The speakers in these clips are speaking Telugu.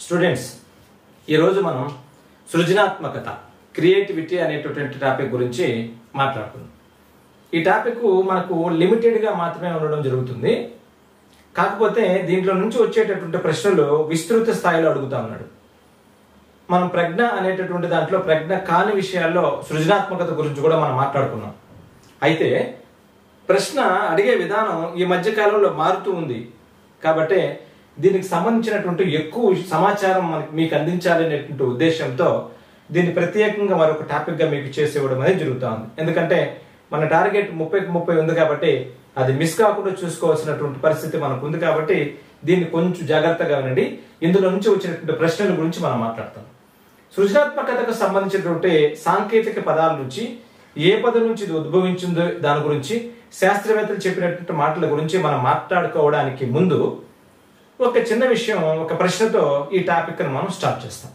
స్టూడెంట్స్ ఈరోజు మనం సృజనాత్మకత క్రియేటివిటీ అనేటటువంటి టాపిక్ గురించి మాట్లాడుకుందాం ఈ టాపిక్ మనకు లిమిటెడ్గా మాత్రమే ఉండడం జరుగుతుంది కాకపోతే దీంట్లో నుంచి వచ్చేటటువంటి ప్రశ్నలు విస్తృత స్థాయిలో అడుగుతా ఉన్నాడు మనం ప్రజ్ఞ అనేటటువంటి దాంట్లో ప్రజ్ఞ కాని విషయాల్లో సృజనాత్మకత గురించి కూడా మనం మాట్లాడుకున్నాం అయితే ప్రశ్న అడిగే విధానం ఈ మధ్య కాలంలో మారుతూ ఉంది కాబట్టి దీనికి సంబంధించినటువంటి ఎక్కువ సమాచారం మనకి మీకు అందించాలి అనేటువంటి ఉద్దేశంతో దీన్ని ప్రత్యేకంగా మరొక టాపిక్గా మీకు చేసి ఇవ్వడం అనేది జరుగుతూ ఉంది ఎందుకంటే మన టార్గెట్ ముప్పైకి ముప్పై ఉంది కాబట్టి అది మిస్ కాకుండా చూసుకోవాల్సినటువంటి పరిస్థితి మనకు ఉంది కాబట్టి దీన్ని కొంచెం జాగ్రత్తగా వినండి ఇందులో నుంచి వచ్చినటువంటి ప్రశ్నల గురించి మనం మాట్లాడతాం సృజనాత్మకతకు సంబంధించినటువంటి సాంకేతిక పదాల నుంచి ఏ పదం నుంచి ఇది ఉద్భవించిందో దాని గురించి శాస్త్రవేత్తలు చెప్పినటువంటి మాటల గురించి మనం మాట్లాడుకోవడానికి ముందు ఒక చిన్న విషయం ఒక ప్రశ్నతో ఈ టాపిక్ మనం స్టార్ట్ చేస్తాం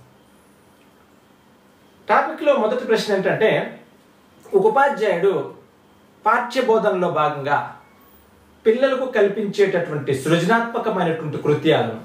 టాపిక్ లో మొదటి ప్రశ్న ఏంటంటే ఒక ఉపాధ్యాయుడు పాఠ్య బోధనలో భాగంగా పిల్లలకు కల్పించేటటువంటి సృజనాత్మకమైనటువంటి కృత్యాలను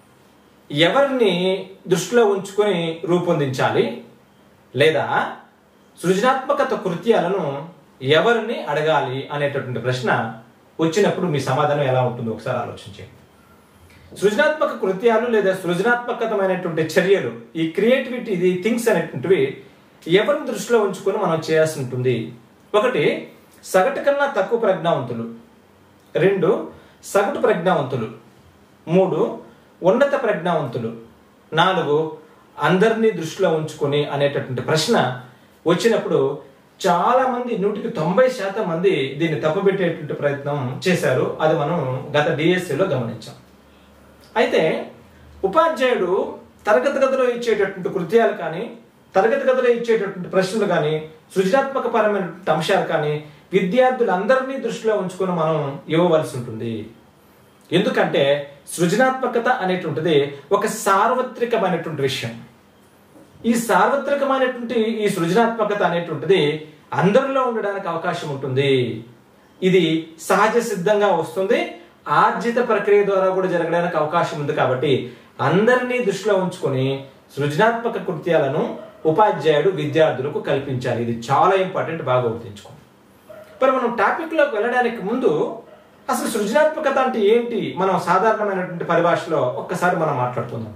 ఎవరిని దృష్టిలో ఉంచుకొని రూపొందించాలి లేదా సృజనాత్మకత కృత్యాలను ఎవరిని అడగాలి అనేటటువంటి ప్రశ్న వచ్చినప్పుడు మీ సమాధానం ఎలా ఉంటుందో ఒకసారి ఆలోచించండి సృజనాత్మక కృత్యాలు లేదా సృజనాత్మకతమైనటువంటి చర్యలు ఈ క్రియేటివిటీ ఇది థింగ్స్ అనేటువంటివి ఎవరిని దృష్టిలో ఉంచుకొని మనం చేయాల్సి ఉంటుంది ఒకటి సగటు కన్నా తక్కువ ప్రజ్ఞావంతులు రెండు సగటు ప్రజ్ఞావంతులు మూడు ఉన్నత ప్రజ్ఞావంతులు నాలుగు అందరినీ దృష్టిలో ఉంచుకొని అనేటటువంటి ప్రశ్న వచ్చినప్పుడు చాలా మంది నూటికి తొంభై శాతం మంది దీన్ని తప్పుపెట్టేటువంటి ప్రయత్నం చేశారు అది మనం గత డిఎస్సిలో గమనించాం అయితే ఉపాధ్యాయుడు తరగతి గదిలో ఇచ్చేటటువంటి కృత్యాలు కానీ తరగతి గదిలో ఇచ్చేటటువంటి ప్రశ్నలు కానీ సృజనాత్మక పరమైనటువంటి అంశాలు కానీ విద్యార్థులందరినీ దృష్టిలో ఉంచుకొని మనం ఇవ్వవలసి ఉంటుంది ఎందుకంటే సృజనాత్మకత అనేటువంటిది ఒక సార్వత్రికమైనటువంటి విషయం ఈ సార్వత్రికమైనటువంటి ఈ సృజనాత్మకత అనేటువంటిది అందరిలో ఉండడానికి అవకాశం ఉంటుంది ఇది సహజ సిద్ధంగా వస్తుంది ఆర్జిత ప్రక్రియ ద్వారా కూడా జరగడానికి అవకాశం ఉంది కాబట్టి అందరినీ దృష్టిలో ఉంచుకొని సృజనాత్మక కృత్యాలను ఉపాధ్యాయుడు విద్యార్థులకు కల్పించాలి ఇది చాలా ఇంపార్టెంట్ బాగా గుర్తుంచుకోండి మరి మనం టాపిక్లోకి వెళ్ళడానికి ముందు అసలు సృజనాత్మకత అంటే ఏంటి మనం సాధారణమైనటువంటి పరిభాషలో ఒక్కసారి మనం మాట్లాడుకుందాం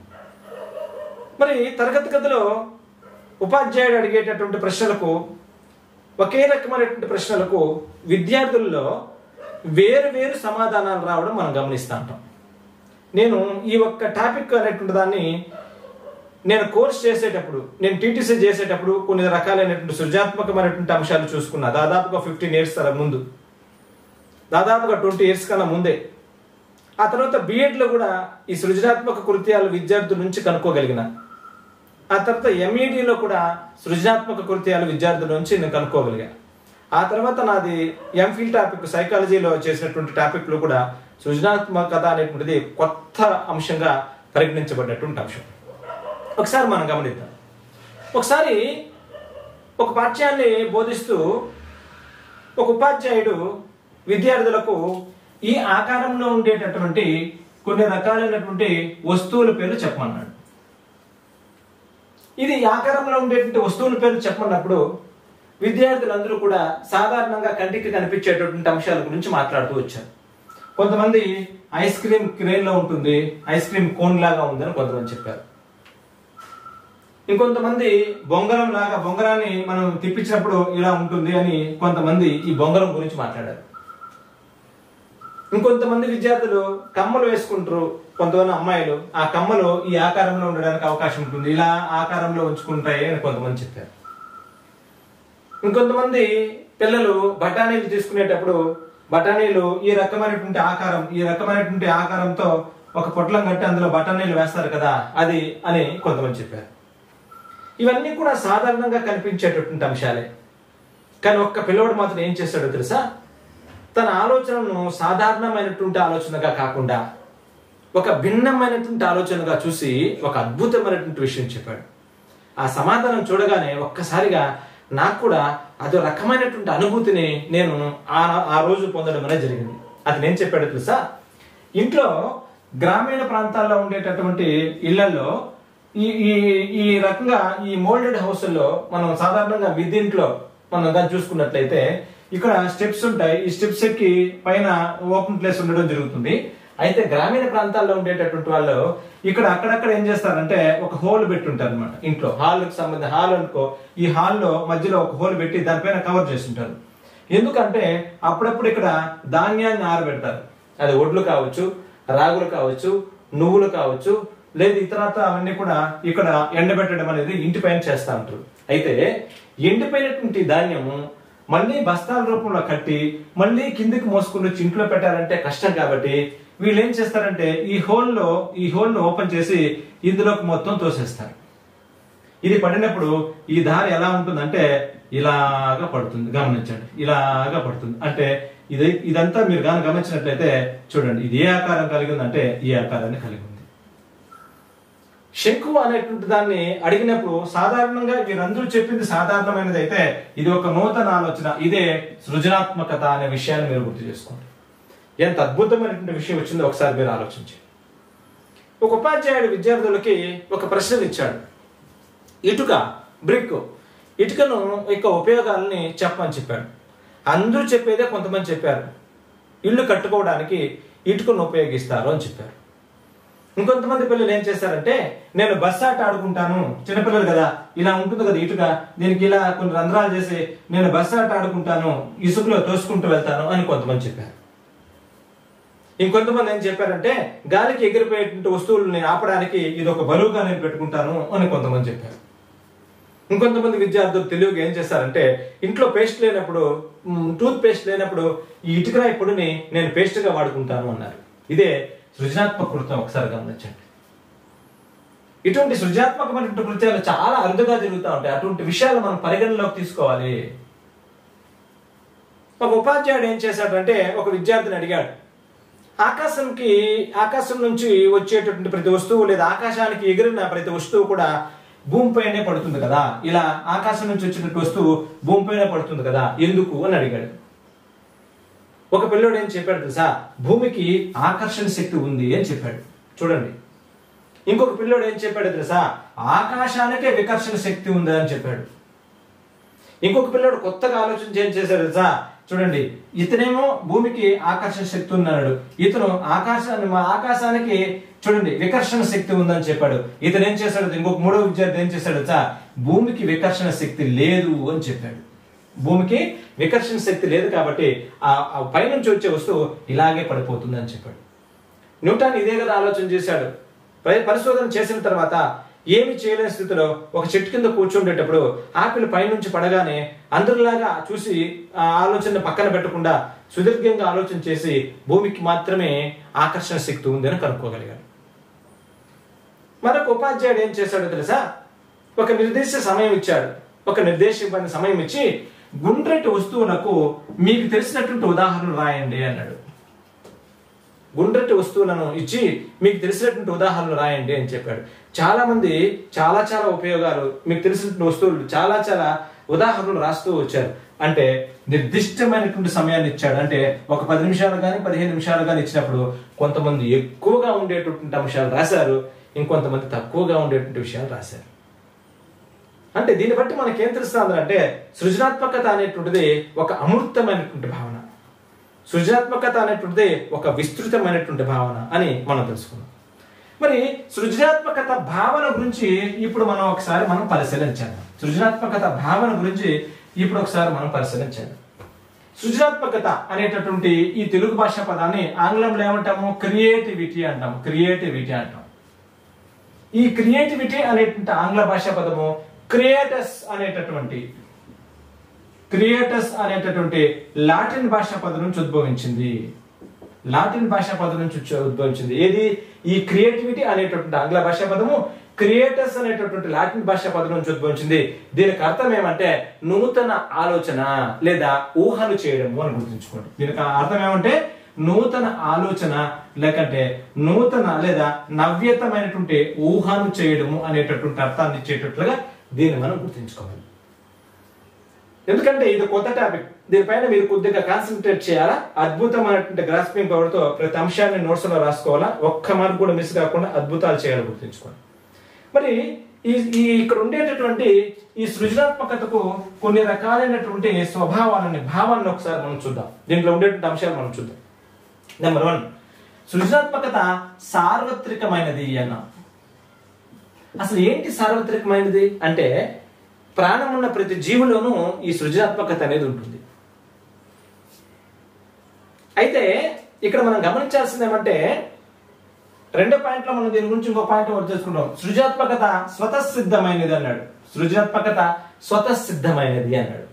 మరి తరగతి గదిలో ఉపాధ్యాయుడు అడిగేటటువంటి ప్రశ్నలకు ఒకే రకమైనటువంటి ప్రశ్నలకు విద్యార్థుల్లో వేరు వేరు సమాధానాలు రావడం మనం గమనిస్తూ ఉంటాం నేను ఈ ఒక్క టాపిక్ అనేటువంటి దాన్ని నేను కోర్స్ చేసేటప్పుడు నేను టీటీసీ చేసేటప్పుడు కొన్ని రకాలైనటువంటి సృజనాత్మకమైనటువంటి అంశాలు చూసుకున్నా దాదాపుగా ఫిఫ్టీన్ ఇయర్స్ ముందు దాదాపుగా ట్వంటీ ఇయర్స్ కన్నా ముందే ఆ తర్వాత బీఎడ్లో కూడా ఈ సృజనాత్మక కృత్యాలు విద్యార్థుల నుంచి కనుక్కోగలిగిన ఆ తర్వాత ఎంఈడిలో కూడా సృజనాత్మక కృత్యాలు విద్యార్థుల నుంచి నేను కనుక్కోగలిగా ఆ తర్వాత నాది ఎంఫిల్ టాపిక్ సైకాలజీలో చేసినటువంటి టాపిక్లో కూడా సృజనాత్మకత అనేటువంటిది కొత్త అంశంగా పరిగణించబడినటువంటి అంశం ఒకసారి మనం గమనిద్దాం ఒకసారి ఒక పాఠ్యాన్ని బోధిస్తూ ఒక ఉపాధ్యాయుడు విద్యార్థులకు ఈ ఆకారంలో ఉండేటటువంటి కొన్ని రకాలైనటువంటి వస్తువుల పేర్లు చెప్పమన్నాడు ఇది ఆకారంలో ఉండేటువంటి వస్తువుల పేర్లు చెప్పమన్నప్పుడు విద్యార్థులందరూ కూడా సాధారణంగా కంటికి కనిపించేటటువంటి అంశాల గురించి మాట్లాడుతూ వచ్చారు కొంతమంది ఐస్ క్రీమ్ క్రేన్ లో ఉంటుంది ఐస్ క్రీమ్ కోన్ లాగా ఉందని కొంతమంది చెప్పారు ఇంకొంతమంది బొంగరం లాగా బొంగరాన్ని మనం తిప్పించినప్పుడు ఇలా ఉంటుంది అని కొంతమంది ఈ బొంగరం గురించి మాట్లాడారు ఇంకొంతమంది విద్యార్థులు కమ్మలు వేసుకుంటారు కొంతమంది అమ్మాయిలు ఆ కమ్మలు ఈ ఆకారంలో ఉండడానికి అవకాశం ఉంటుంది ఇలా ఆకారంలో ఉంచుకుంటాయి అని కొంతమంది చెప్పారు ఇంకొంతమంది పిల్లలు బఠానీలు తీసుకునేటప్పుడు బఠానీలు ఈ రకమైనటువంటి ఆకారం ఈ రకమైనటువంటి ఆకారంతో ఒక పొట్లం కట్టి అందులో బఠానీలు వేస్తారు కదా అది అని కొంతమంది చెప్పారు ఇవన్నీ కూడా సాధారణంగా కనిపించేటటువంటి అంశాలే కానీ ఒక్క పిల్లవాడు మాత్రం ఏం చేస్తాడో తెలుసా తన ఆలోచనను సాధారణమైనటువంటి ఆలోచనగా కాకుండా ఒక భిన్నమైనటువంటి ఆలోచనగా చూసి ఒక అద్భుతమైనటువంటి విషయం చెప్పాడు ఆ సమాధానం చూడగానే ఒక్కసారిగా నాకు కూడా అదో రకమైనటువంటి అనుభూతిని నేను ఆ ఆ రోజు పొందడం అనేది జరిగింది అతను ఏం చెప్పాడు తెలుసా ఇంట్లో గ్రామీణ ప్రాంతాల్లో ఉండేటటువంటి ఇళ్లలో ఈ ఈ ఈ రకంగా ఈ మోల్డెడ్ హౌస్ల్లో మనం సాధారణంగా విదింట్లో మనం దాన్ని చూసుకున్నట్లయితే ఇక్కడ స్టెప్స్ ఉంటాయి ఈ స్టెప్స్ ఎక్కి పైన ఓపెన్ ప్లేస్ ఉండడం జరుగుతుంది అయితే గ్రామీణ ప్రాంతాల్లో ఉండేటటువంటి వాళ్ళు ఇక్కడ అక్కడక్కడ ఏం చేస్తారంటే ఒక హోల్ పెట్టి ఉంటారు అనమాట ఇంట్లో హాల్ కి సంబంధించి హాల్ అనుకో ఈ హాల్లో మధ్యలో ఒక హోల్ పెట్టి దానిపైన కవర్ చేస్తుంటారు ఎందుకంటే అప్పుడప్పుడు ఇక్కడ ధాన్యాన్ని ఆరబెడతారు అది ఒడ్లు కావచ్చు రాగులు కావచ్చు నువ్వులు కావచ్చు లేదు ఇతరత్ర అవన్నీ కూడా ఇక్కడ ఎండబెట్టడం అనేది ఇంటి పైన చేస్తా ఉంటారు అయితే ఎండిపోయినటువంటి ధాన్యము మళ్ళీ బస్తాల రూపంలో కట్టి మళ్ళీ కిందికి మోసుకుని వచ్చి ఇంట్లో పెట్టాలంటే కష్టం కాబట్టి వీళ్ళు ఏం చేస్తారంటే ఈ హోల్లో ఈ హోల్ను ఓపెన్ చేసి ఇందులోకి మొత్తం తోసేస్తారు ఇది పడినప్పుడు ఈ దారి ఎలా ఉంటుందంటే ఇలాగా పడుతుంది గమనించండి ఇలాగా పడుతుంది అంటే ఇది ఇదంతా మీరు కానీ గమనించినట్లయితే చూడండి ఇది ఏ ఆకారం కలిగి ఉందంటే ఈ ఆకారాన్ని కలిగి ఉంది శంకు అనేటువంటి దాన్ని అడిగినప్పుడు సాధారణంగా వీరందరూ చెప్పింది సాధారణమైనది అయితే ఇది ఒక నూతన ఆలోచన ఇదే సృజనాత్మకత అనే విషయాన్ని మీరు గుర్తు చేసుకోండి ఎంత అద్భుతమైనటువంటి విషయం వచ్చిందో ఒకసారి మీరు ఆలోచించి ఒక ఉపాధ్యాయుడు విద్యార్థులకి ఒక ప్రశ్న ఇచ్చాడు ఇటుక బ్రిక్ ఇటుకను యొక్క ఉపయోగాలని చెప్పమని చెప్పాడు అందరూ చెప్పేదే కొంతమంది చెప్పారు ఇల్లు కట్టుకోవడానికి ఇటుకను ఉపయోగిస్తారు అని చెప్పారు ఇంకొంతమంది పిల్లలు ఏం చేస్తారంటే నేను బస్ ఆట ఆడుకుంటాను చిన్నపిల్లలు కదా ఇలా ఉంటుంది కదా ఇటుక దీనికి ఇలా కొన్ని రంధ్రాలు చేసి నేను బస్ ఆట ఆడుకుంటాను ఇసుకలో తోసుకుంటూ వెళ్తాను అని కొంతమంది చెప్పారు ఇంకొంతమంది ఏం చెప్పారంటే గాలికి ఎగిరిపోయేటువంటి వస్తువుల్ని ఆపడానికి ఇది ఒక బరువుగా నేను పెట్టుకుంటాను అని కొంతమంది చెప్పారు ఇంకొంతమంది విద్యార్థులు తెలివిగా ఏం చేస్తారంటే ఇంట్లో పేస్ట్ లేనప్పుడు టూత్ పేస్ట్ లేనప్పుడు ఈ ఇటుకరాయి పొడిని నేను పేస్ట్ గా వాడుకుంటాను అన్నారు ఇదే సృజనాత్మక కృత్యం ఒకసారి గమనించండి ఇటువంటి సృజనాత్మకమైనటువంటి కృత్యాలు చాలా అరుదుగా జరుగుతూ ఉంటాయి అటువంటి విషయాలు మనం పరిగణలోకి తీసుకోవాలి ఒక ఉపాధ్యాయుడు ఏం చేశాడంటే ఒక విద్యార్థిని అడిగాడు ఆకాశంకి ఆకాశం నుంచి వచ్చేటటువంటి ప్రతి వస్తువు లేదా ఆకాశానికి ఎగిరిన ప్రతి వస్తువు కూడా భూమిపైనే పడుతుంది కదా ఇలా ఆకాశం నుంచి వచ్చినటువంటి వస్తువు భూమిపైనే పడుతుంది కదా ఎందుకు అని అడిగాడు ఒక పిల్లోడు ఏం చెప్పాడు తెలుసా భూమికి ఆకర్షణ శక్తి ఉంది అని చెప్పాడు చూడండి ఇంకొక పిల్లోడు ఏం చెప్పాడు తెలుసా ఆకాశానికే వికర్షణ శక్తి ఉంది అని చెప్పాడు ఇంకొక పిల్లోడు కొత్తగా ఆలోచించి ఏం చేశాడు తెలుసా చూడండి ఇతనేమో భూమికి ఆకర్షణ శక్తి ఉన్నాడు ఇతను ఆకాశాన్ని మా ఆకాశానికి చూడండి వికర్షణ శక్తి ఉందని చెప్పాడు ఇతను ఏం చేశాడు ఇంకొక మూడో విద్యార్థి ఏం చేశాడు తెలుసా భూమికి వికర్షణ శక్తి లేదు అని చెప్పాడు భూమికి వికర్షణ శక్తి లేదు కాబట్టి ఆ ఆ పైనుంచి వచ్చే వస్తువు ఇలాగే పడిపోతుంది అని చెప్పాడు న్యూటాన్ ఇదే కదా ఆలోచన చేశాడు పరి- పరిశోధన చేసిన తర్వాత ఏమి చేయలేని స్థితిలో ఒక చెట్టు కింద కూర్చుండేటప్పుడు ఆపిల్ పైనుంచి పడగానే అందరిలాగా చూసి ఆ ఆలోచన పక్కన పెట్టకుండా సుదీర్ఘంగా ఆలోచన చేసి భూమికి మాత్రమే ఆకర్షణ శక్తి ఉంది అని కనుక్కోగలిగాడు మరొక ఉపాధ్యాయుడు ఏం చేశాడో తెలుసా ఒక నిర్దిష్ట సమయం ఇచ్చాడు ఒక నిర్దేశించిన సమయం ఇచ్చి గుండ్రటి వస్తువులకు మీకు తెలిసినటువంటి ఉదాహరణలు రాయండి అన్నాడు గుండ్రటి వస్తువులను ఇచ్చి మీకు తెలిసినటువంటి ఉదాహరణలు రాయండి అని చెప్పాడు చాలా మంది చాలా చాలా ఉపయోగాలు మీకు తెలిసినటువంటి వస్తువులు చాలా చాలా ఉదాహరణలు రాస్తూ వచ్చారు అంటే నిర్దిష్టమైనటువంటి సమయాన్ని ఇచ్చాడు అంటే ఒక పది నిమిషాలు కానీ పదిహేను నిమిషాలు కానీ ఇచ్చినప్పుడు కొంతమంది ఎక్కువగా ఉండేటటువంటి అంశాలు రాశారు ఇంకొంతమంది తక్కువగా ఉండేటువంటి విషయాలు రాశారు అంటే దీన్ని బట్టి మనకి ఏం తెలుస్తుంది అంటే సృజనాత్మకత అనేటువంటిది ఒక అమృతమైనటువంటి భావన సృజనాత్మకత అనేటువంటిది ఒక విస్తృతమైనటువంటి భావన అని మనం తెలుసుకున్నాం మరి సృజనాత్మకత భావన గురించి ఇప్పుడు మనం ఒకసారి మనం పరిశీలించాలి సృజనాత్మకత భావన గురించి ఇప్పుడు ఒకసారి మనం పరిశీలించాలి సృజనాత్మకత అనేటటువంటి ఈ తెలుగు భాష పదాన్ని ఆంగ్లంలో ఏమంటాము క్రియేటివిటీ అంటాము క్రియేటివిటీ అంటాం ఈ క్రియేటివిటీ అనేటువంటి ఆంగ్ల భాషా పదము క్రియేటస్ అనేటటువంటి క్రియేటస్ అనేటటువంటి లాటిన్ భాషా పదం నుంచి ఉద్భవించింది లాటిన్ భాషా పదం నుంచి ఉచ్చ- ఉద్భవించింది ఏది ఈ క్రియేటివిటీ అనేటటువంటి ఆంగ్ల భాషా పదము క్రియేటర్స్ అనేటటువంటి లాటిన్ భాషా పదం నుంచి ఉద్భవించింది దీనికి అర్థం ఏమంటే నూతన ఆలోచన లేదా ఊహలు చేయడము అని గుర్తుంచుకోండి దీనికి అర్థం ఏమంటే నూతన ఆలోచన లేకంటే నూతన లేదా నవ్యతమైనటువంటి ఊహను చేయడము అనేటటువంటి అర్థాన్ని ఇచ్చేటట్లుగా దీన్ని మనం గుర్తుంచుకోవాలి ఎందుకంటే ఇది కొత్త టాపిక్ దీనిపైన మీరు కొద్దిగా కాన్సన్ట్రేట్ చేయాలా అద్భుతమైనటువంటి గ్రాస్పింగ్ పవర్ తో ప్రతి అంశాన్ని నోట్స్ లో రాసుకోవాలా ఒక్క మార్క్ కూడా మిస్ కాకుండా అద్భుతాలు చేయాలని గుర్తుంచుకోండి మరి ఈ ఈ ఇక్కడ ఉండేటటువంటి ఈ సృజనాత్మకతకు కొన్ని రకాలైనటువంటి స్వభావాలని భావాలను ఒకసారి మనం చూద్దాం దీంట్లో ఉండేటువంటి అంశాలు మనం చూద్దాం నెంబర్ వన్ సృజనాత్మకత సార్వత్రికమైనది అన్న అసలు ఏంటి సార్వత్రికమైనది అంటే ప్రాణం ఉన్న ప్రతి జీవులోనూ ఈ సృజనాత్మకత అనేది ఉంటుంది అయితే ఇక్కడ మనం గమనించాల్సింది ఏమంటే రెండో పాయింట్ లో మనం దీని గురించి ఇంకో పాయింట్ వర్క్ చేసుకుంటాం సృజనాత్మకత స్వతసిద్ధమైనది అన్నాడు సృజనాత్మకత స్వతసిద్ధమైనది అన్నాడు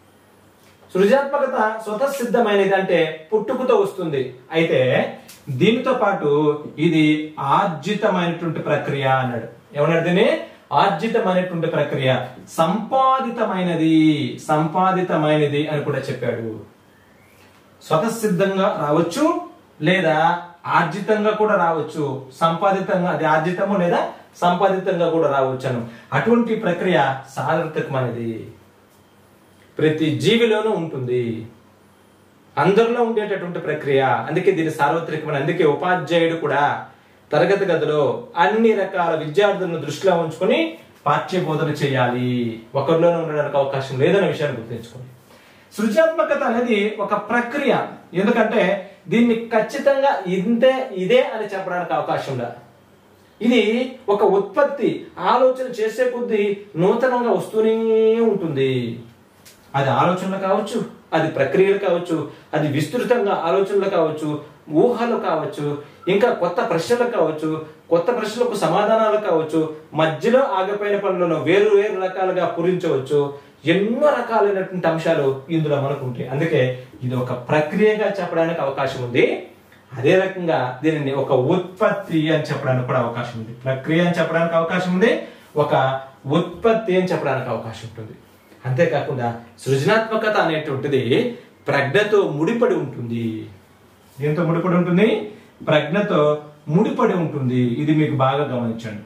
సృజనాత్మకత స్వతసిద్ధమైనది అంటే పుట్టుకతో వస్తుంది అయితే దీనితో పాటు ఇది ఆర్జితమైనటువంటి ప్రక్రియ అన్నాడు ఏమన్నాడు దీన్ని ఆర్జితమైనటువంటి ప్రక్రియ సంపాదితమైనది సంపాదితమైనది అని కూడా చెప్పాడు స్వతసిద్ధంగా రావచ్చు లేదా ఆర్జితంగా కూడా రావచ్చు సంపాదితంగా అది ఆర్జితము లేదా సంపాదితంగా కూడా రావచ్చును అటువంటి ప్రక్రియ సార్వత్రికమైనది ప్రతి జీవిలోనూ ఉంటుంది అందరిలో ఉండేటటువంటి ప్రక్రియ అందుకే దీని సార్వత్రికమైన అందుకే ఉపాధ్యాయుడు కూడా తరగతి గదిలో అన్ని రకాల విద్యార్థులను దృష్టిలో ఉంచుకొని పాఠ్య బోధన చేయాలి ఒకరిలోనే ఉండడానికి అవకాశం లేదనే విషయాన్ని గుర్తుంచుకోండి సృజనాత్మకత అనేది ఒక ప్రక్రియ ఎందుకంటే దీన్ని ఖచ్చితంగా ఇంతే ఇదే అని చెప్పడానికి అవకాశం లేదు ఇది ఒక ఉత్పత్తి ఆలోచన చేసే కొద్దీ నూతనంగా వస్తూనే ఉంటుంది అది ఆలోచనలు కావచ్చు అది ప్రక్రియలు కావచ్చు అది విస్తృతంగా ఆలోచనలు కావచ్చు ఊహలు కావచ్చు ఇంకా కొత్త ప్రశ్నలు కావచ్చు కొత్త ప్రశ్నలకు సమాధానాలు కావచ్చు మధ్యలో ఆగిపోయిన పనులను వేరు వేరు రకాలుగా పూరించవచ్చు ఎన్నో రకాలైనటువంటి అంశాలు ఇందులో మనకు ఉంటాయి అందుకే ఇది ఒక ప్రక్రియగా చెప్పడానికి అవకాశం ఉంది అదే రకంగా దీనిని ఒక ఉత్పత్తి అని చెప్పడానికి కూడా అవకాశం ఉంది ప్రక్రియ అని చెప్పడానికి అవకాశం ఉంది ఒక ఉత్పత్తి అని చెప్పడానికి అవకాశం ఉంటుంది అంతేకాకుండా సృజనాత్మకత అనేటువంటిది ప్రజ్ఞతో ముడిపడి ఉంటుంది దీంతో ముడిపడి ఉంటుంది ప్రజ్ఞతో ముడిపడి ఉంటుంది ఇది మీకు బాగా గమనించండి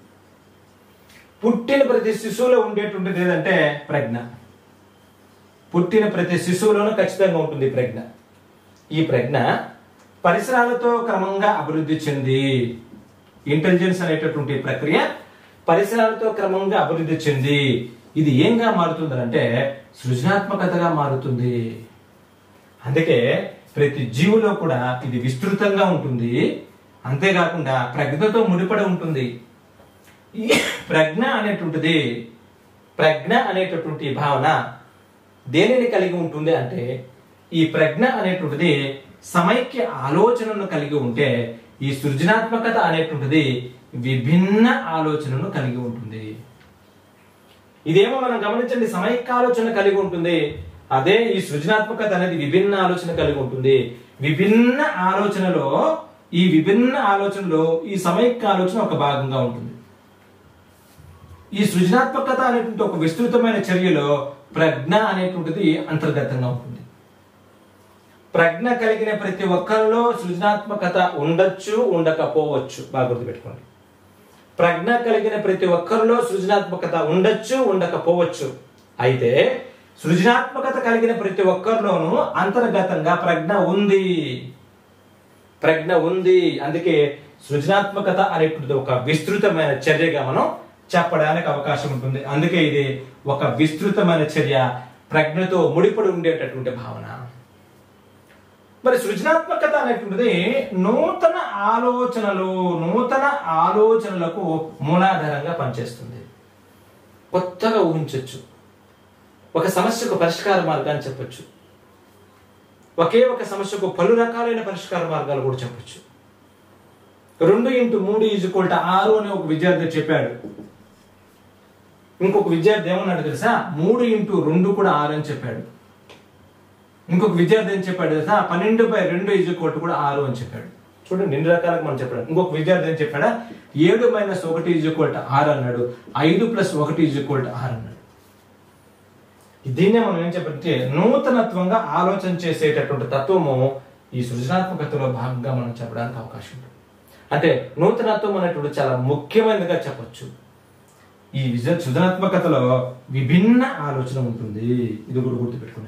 పుట్టిన ప్రతి శిశువులో ఉండేటువంటిది ఏదంటే ప్రజ్ఞ పుట్టిన ప్రతి శిశువులోనూ ఖచ్చితంగా ఉంటుంది ఈ ప్రజ్ఞ ఈ ప్రజ్ఞ పరిసరాలతో క్రమంగా అభివృద్ధి చెంది ఇంటెలిజెన్స్ అనేటటువంటి ప్రక్రియ పరిసరాలతో క్రమంగా అభివృద్ధి చెంది ఇది ఏంగా మారుతుంది అంటే సృజనాత్మకతగా మారుతుంది అందుకే ప్రతి జీవులో కూడా ఇది విస్తృతంగా ఉంటుంది అంతేకాకుండా ప్రజ్ఞతో ముడిపడి ఉంటుంది ఈ ప్రజ్ఞ అనేటువంటిది ప్రజ్ఞ అనేటటువంటి భావన దేనిని కలిగి ఉంటుంది అంటే ఈ ప్రజ్ఞ అనేటువంటిది సమైక్య ఆలోచనను కలిగి ఉంటే ఈ సృజనాత్మకత అనేటువంటిది విభిన్న ఆలోచనను కలిగి ఉంటుంది ఇదేమో మనం గమనించండి సమైక్య ఆలోచన కలిగి ఉంటుంది అదే ఈ సృజనాత్మకత అనేది విభిన్న ఆలోచన కలిగి ఉంటుంది విభిన్న ఆలోచనలో ఈ విభిన్న ఆలోచనలో ఈ సమైక్య ఆలోచన ఒక భాగంగా ఉంటుంది ఈ సృజనాత్మకత అనేటువంటి ఒక విస్తృతమైన చర్యలో ప్రజ్ఞ అనేటువంటిది అంతర్గతంగా ఉంటుంది ప్రజ్ఞ కలిగిన ప్రతి ఒక్కరిలో సృజనాత్మకత ఉండొచ్చు ఉండకపోవచ్చు బాగా గుర్తుపెట్టుకోండి ప్రజ్ఞ కలిగిన ప్రతి ఒక్కరిలో సృజనాత్మకత ఉండొచ్చు ఉండకపోవచ్చు అయితే సృజనాత్మకత కలిగిన ప్రతి ఒక్కరిలోనూ అంతర్గతంగా ప్రజ్ఞ ఉంది ప్రజ్ఞ ఉంది అందుకే సృజనాత్మకత అనేటువంటి ఒక విస్తృతమైన చర్యగా మనం చెప్పడానికి అవకాశం ఉంటుంది అందుకే ఇది ఒక విస్తృతమైన చర్య ప్రజ్ఞతో ముడిపడి ఉండేటటువంటి భావన మరి సృజనాత్మకత అనేటువంటిది నూతన ఆలోచనలు నూతన ఆలోచనలకు మూలాధారంగా పనిచేస్తుంది కొత్తగా ఊహించవచ్చు ఒక సమస్యకు పరిష్కార మార్గాన్ని చెప్పొచ్చు ఒకే ఒక సమస్యకు పలు రకాలైన పరిష్కార మార్గాలు కూడా చెప్పొచ్చు రెండు ఇంటూ మూడు ఈజ్వల్ టు ఆరు అని ఒక విద్యార్థి చెప్పాడు ఇంకొక విద్యార్థి ఏమన్నాడు తెలుసా మూడు ఇంటూ రెండు కూడా ఆరు అని చెప్పాడు ఇంకొక విద్యార్థి ఏం చెప్పాడు తెలుసా పన్నెండు బై రెండు ఈజ్వల్ కూడా ఆరు అని చెప్పాడు చూడండి ఎన్ని రకాలుగా మనం చెప్పాడు ఇంకొక విద్యార్థి ఏం చెప్పాడా ఏడు మైనస్ ఒకటి ఈజ్వల్ ఆరు అన్నాడు ఐదు ప్లస్ ఒకటి ఈజ్వల్ ఆరు అన్నాడు దీన్నే మనం ఏం చెప్పంటే నూతనత్వంగా ఆలోచన చేసేటటువంటి తత్వము ఈ సృజనాత్మకతలో భాగంగా మనం చెప్పడానికి అవకాశం ఉంటుంది అంటే నూతనత్వం అనేటువంటి చాలా ముఖ్యమైనదిగా చెప్పొచ్చు ఈ విజ సృజనాత్మకతలో విభిన్న ఆలోచన ఉంటుంది ఇది కూడా గుర్తుపెట్టుకున్నాను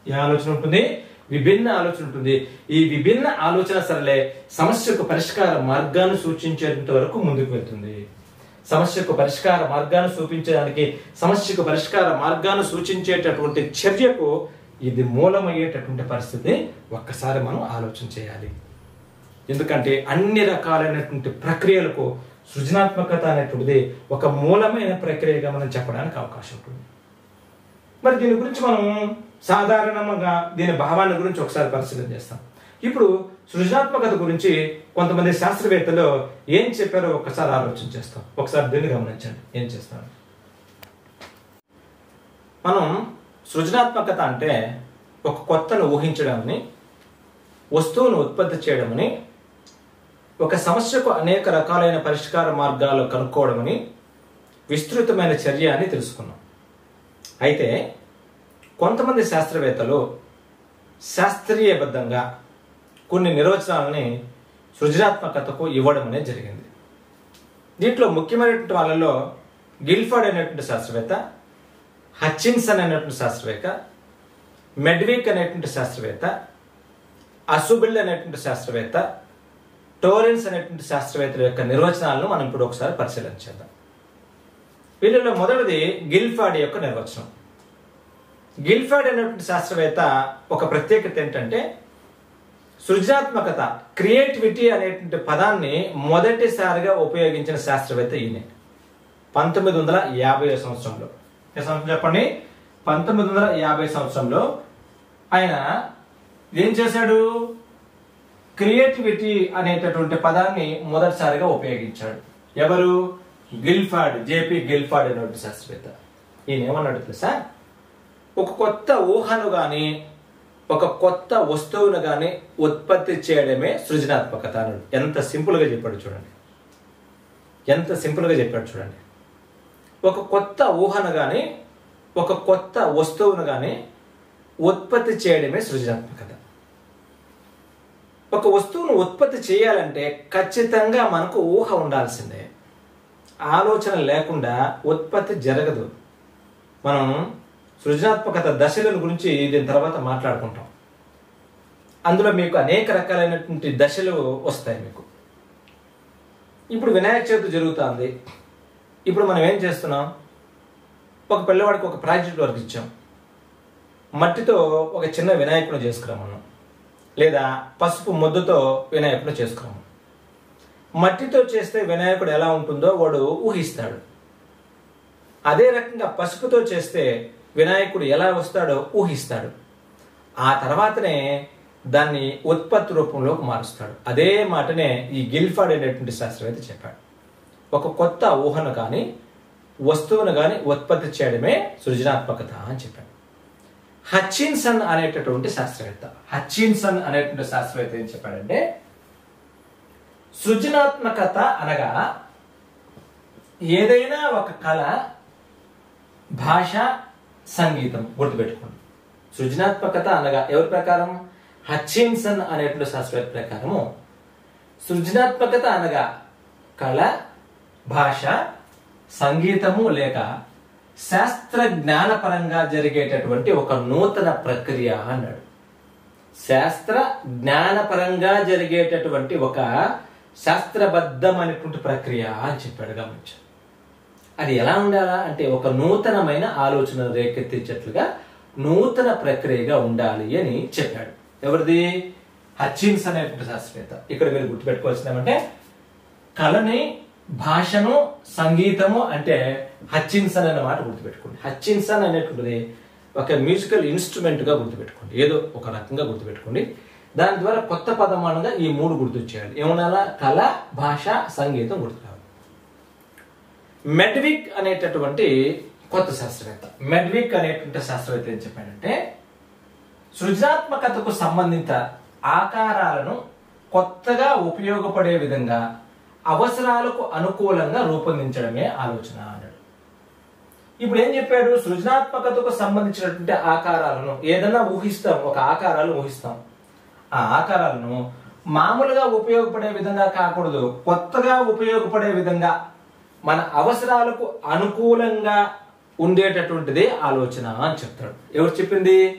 ఏ ఆలోచన ఉంటుంది విభిన్న ఆలోచన ఉంటుంది ఈ విభిన్న ఆలోచన సరళే సమస్యకు పరిష్కార మార్గాన్ని సూచించేంత వరకు ముందుకు వెళ్తుంది సమస్యకు పరిష్కార మార్గాన్ని చూపించడానికి సమస్యకు పరిష్కార మార్గాన్ని సూచించేటటువంటి చర్యకు ఇది మూలమయ్యేటటువంటి పరిస్థితి ఒక్కసారి మనం ఆలోచన చేయాలి ఎందుకంటే అన్ని రకాలైనటువంటి ప్రక్రియలకు సృజనాత్మకత అనేటువంటిది ఒక మూలమైన ప్రక్రియగా మనం చెప్పడానికి అవకాశం ఉంటుంది మరి దీని గురించి మనం సాధారణంగా దీని భావాన్ని గురించి ఒకసారి పరిశీలన చేస్తాం ఇప్పుడు సృజనాత్మకత గురించి కొంతమంది శాస్త్రవేత్తలు ఏం చెప్పారో ఒకసారి ఆలోచన చేస్తాం ఒకసారి దీన్ని గమనించండి ఏం చేస్తాను మనం సృజనాత్మకత అంటే ఒక కొత్తను ఊహించడాన్ని వస్తువును ఉత్పత్తి చేయడమని ఒక సమస్యకు అనేక రకాలైన పరిష్కార మార్గాలు కనుక్కోవడమని విస్తృతమైన చర్య అని తెలుసుకున్నాం అయితే కొంతమంది శాస్త్రవేత్తలు శాస్త్రీయబద్ధంగా కొన్ని నిర్వచనాలని సృజనాత్మకతకు ఇవ్వడం అనేది జరిగింది దీంట్లో ముఖ్యమైనటువంటి వాళ్ళలో గిల్ఫర్డ్ అనేటువంటి శాస్త్రవేత్త హచ్చిన్సన్ అనేటువంటి శాస్త్రవేత్త మెడ్విక్ అనేటువంటి శాస్త్రవేత్త అసుబిల్ అనేటువంటి శాస్త్రవేత్త టోరెన్స్ అనేటువంటి శాస్త్రవేత్తల యొక్క నిర్వచనాలను మనం ఇప్పుడు ఒకసారి పరిశీలన చేద్దాం వీళ్ళలో మొదటిది గిల్ఫాడ్ యొక్క నిర్వచనం గిల్ఫాడ్ అనేటువంటి శాస్త్రవేత్త ఒక ప్రత్యేకత ఏంటంటే సృజనాత్మకత క్రియేటివిటీ అనేటువంటి పదాన్ని మొదటిసారిగా ఉపయోగించిన శాస్త్రవేత్త ఈయనే పంతొమ్మిది వందల యాభై సంవత్సరంలో ఏ సంవత్సరం చెప్పండి పంతొమ్మిది వందల యాభై సంవత్సరంలో ఆయన ఏం చేశాడు క్రియేటివిటీ అనేటటువంటి పదాన్ని మొదటిసారిగా ఉపయోగించాడు ఎవరు గిల్ఫాడ్ జేపీ గిల్ఫాడ్ అనేటువంటి శాస్త్రవేత్త ఈయన ఏమన్నాడు తెలుసా ఒక కొత్త ఊహను గాని ఒక కొత్త వస్తువును గాని ఉత్పత్తి చేయడమే సృజనాత్మకత అన్నాడు ఎంత సింపుల్గా చెప్పాడు చూడండి ఎంత సింపుల్గా చెప్పాడు చూడండి ఒక కొత్త ఊహను గాని ఒక కొత్త వస్తువును గాని ఉత్పత్తి చేయడమే సృజనాత్మకత ఒక వస్తువును ఉత్పత్తి చేయాలంటే ఖచ్చితంగా మనకు ఊహ ఉండాల్సిందే ఆలోచన లేకుండా ఉత్పత్తి జరగదు మనం సృజనాత్మకత దశల గురించి దీని తర్వాత మాట్లాడుకుంటాం అందులో మీకు అనేక రకాలైనటువంటి దశలు వస్తాయి మీకు ఇప్పుడు వినాయక చవితి జరుగుతుంది ఇప్పుడు మనం ఏం చేస్తున్నాం ఒక పిల్లవాడికి ఒక ప్రాజెక్ట్ వర్క్ ఇచ్చాం మట్టితో ఒక చిన్న వినాయకుడు చేసుకురామన్నాం లేదా పసుపు ముద్దతో వినాయకుడు చేసుకురాము మట్టితో చేస్తే వినాయకుడు ఎలా ఉంటుందో వాడు ఊహిస్తాడు అదే రకంగా పసుపుతో చేస్తే వినాయకుడు ఎలా వస్తాడో ఊహిస్తాడు ఆ తర్వాతనే దాన్ని ఉత్పత్తి రూపంలోకి మారుస్తాడు అదే మాటనే ఈ గిల్ఫాడ్ అనేటువంటి శాస్త్రవేత్త చెప్పాడు ఒక కొత్త ఊహను కానీ వస్తువును కానీ ఉత్పత్తి చేయడమే సృజనాత్మకత అని చెప్పాడు హచ్చిన్సన్ అనేటటువంటి శాస్త్రవేత్త హచ్చిన్సన్ అనేటువంటి శాస్త్రవేత్త ఏం చెప్పాడంటే సృజనాత్మకత అనగా ఏదైనా ఒక కళ భాష సంగీతం గుర్తుపెట్టుకోండి సృజనాత్మకత అనగా ఎవరి ప్రకారం హచ్చిన్సన్ అనేటువంటి శాస్త్రవేత్త ప్రకారము సృజనాత్మకత అనగా కళ భాష సంగీతము లేక శాస్త్ర జ్ఞానపరంగా జరిగేటటువంటి ఒక నూతన ప్రక్రియ అన్నాడు శాస్త్ర జ్ఞానపరంగా జరిగేటటువంటి ఒక శాస్త్రబద్ధమైనటువంటి ప్రక్రియ అని చెప్పాడు గమనించాడు అది ఎలా ఉండాలా అంటే ఒక నూతనమైన ఆలోచన రేకెత్తించేట్లుగా నూతన ప్రక్రియగా ఉండాలి అని చెప్పాడు ఎవరిది హచ్చిన్స్ అనేటువంటి శాస్త్రవేత్త ఇక్కడ మీరు గుర్తుపెట్టుకోవాల్సింది ఏమంటే కళని భాషను సంగీతము అంటే హచ్చిన్సన్ అనే మాట గుర్తుపెట్టుకోండి హచ్చిన్సన్ అనేటువంటిది ఒక మ్యూజికల్ ఇన్స్ట్రుమెంట్ గా గుర్తుపెట్టుకోండి ఏదో ఒక రకంగా గుర్తుపెట్టుకోండి దాని ద్వారా కొత్త పదమానంగా ఈ మూడు గుర్తొచ్చేయాలి ఏమన్నా కళ భాష సంగీతం గుర్తు రావాలి మెడ్విక్ అనేటటువంటి కొత్త శాస్త్రవేత్త మెడ్విక్ అనేటువంటి శాస్త్రవేత్త ఏం చెప్పాడంటే సృజనాత్మకతకు సంబంధిత ఆకారాలను కొత్తగా ఉపయోగపడే విధంగా అవసరాలకు అనుకూలంగా రూపొందించడమే ఆలోచన అన్నాడు ఇప్పుడు ఏం చెప్పాడు సృజనాత్మకతకు సంబంధించినటువంటి ఆకారాలను ఏదైనా ఊహిస్తాం ఒక ఆకారాలు ఊహిస్తాం ఆ ఆకారాలను మామూలుగా ఉపయోగపడే విధంగా కాకూడదు కొత్తగా ఉపయోగపడే విధంగా మన అవసరాలకు అనుకూలంగా ఉండేటటువంటిదే ఆలోచన అని చెప్తాడు ఎవరు చెప్పింది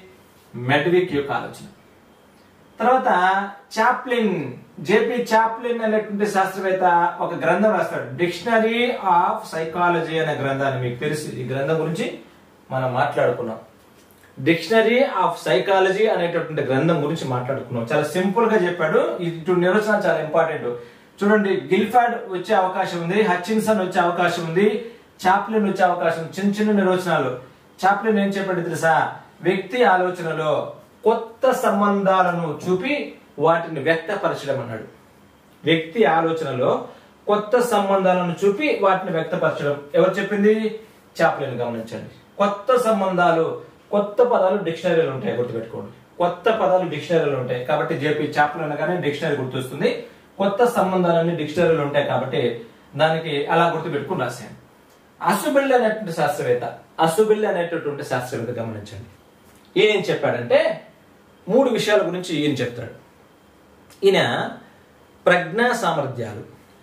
మెడ్విక్ యొక్క ఆలోచన తర్వాత చాప్లిన్ జేపి చాప్లిన్ అనేటువంటి శాస్త్రవేత్త ఒక గ్రంథం రాస్తాడు డిక్షనరీ ఆఫ్ సైకాలజీ అనే గ్రంథాన్ని మీకు తెలుసు ఈ గ్రంథం గురించి మనం మాట్లాడుకున్నాం డిక్షనరీ ఆఫ్ సైకాలజీ అనేటటువంటి గ్రంథం గురించి మాట్లాడుకున్నాం చాలా సింపుల్ గా చెప్పాడు ఇటు నిర్వచనం చాలా ఇంపార్టెంట్ చూడండి గిల్ఫాడ్ వచ్చే అవకాశం ఉంది హచిన్సన్ వచ్చే అవకాశం ఉంది చాప్లిన్ వచ్చే అవకాశం ఉంది. చిన్న చిన్న నిర్వచనాలు చాప్లిన్ ఏం చెప్పాడు తెలుసా వ్యక్తి ఆలోచనలో కొత్త సంబంధాలను చూపి వాటిని వ్యక్తపరచడం అన్నాడు వ్యక్తి ఆలోచనలో కొత్త సంబంధాలను చూపి వాటిని వ్యక్తపరచడం ఎవరు చెప్పింది చాప్లిన్ గమనించండి కొత్త సంబంధాలు కొత్త పదాలు డిక్షనరీలో ఉంటాయి గుర్తుపెట్టుకోండి కొత్త పదాలు డిక్షనరీలో ఉంటాయి కాబట్టి జేపీ చాప్లిన్ అనగానే డిక్షనరీ గుర్తొస్తుంది కొత్త సంబంధాలన్నీ డిక్షనరీలో ఉంటాయి కాబట్టి దానికి అలా గుర్తుపెట్టుకుని రాశాను అసుబిల్లి అనేటువంటి శాస్త్రవేత్త అసుబిల్లి అనేటటువంటి శాస్త్రవేత్త గమనించండి ఈయన ఏం చెప్పాడంటే మూడు విషయాల గురించి ఈయన చెప్తాడు ఈయన ప్రజ్ఞా సామర్థ్యాలు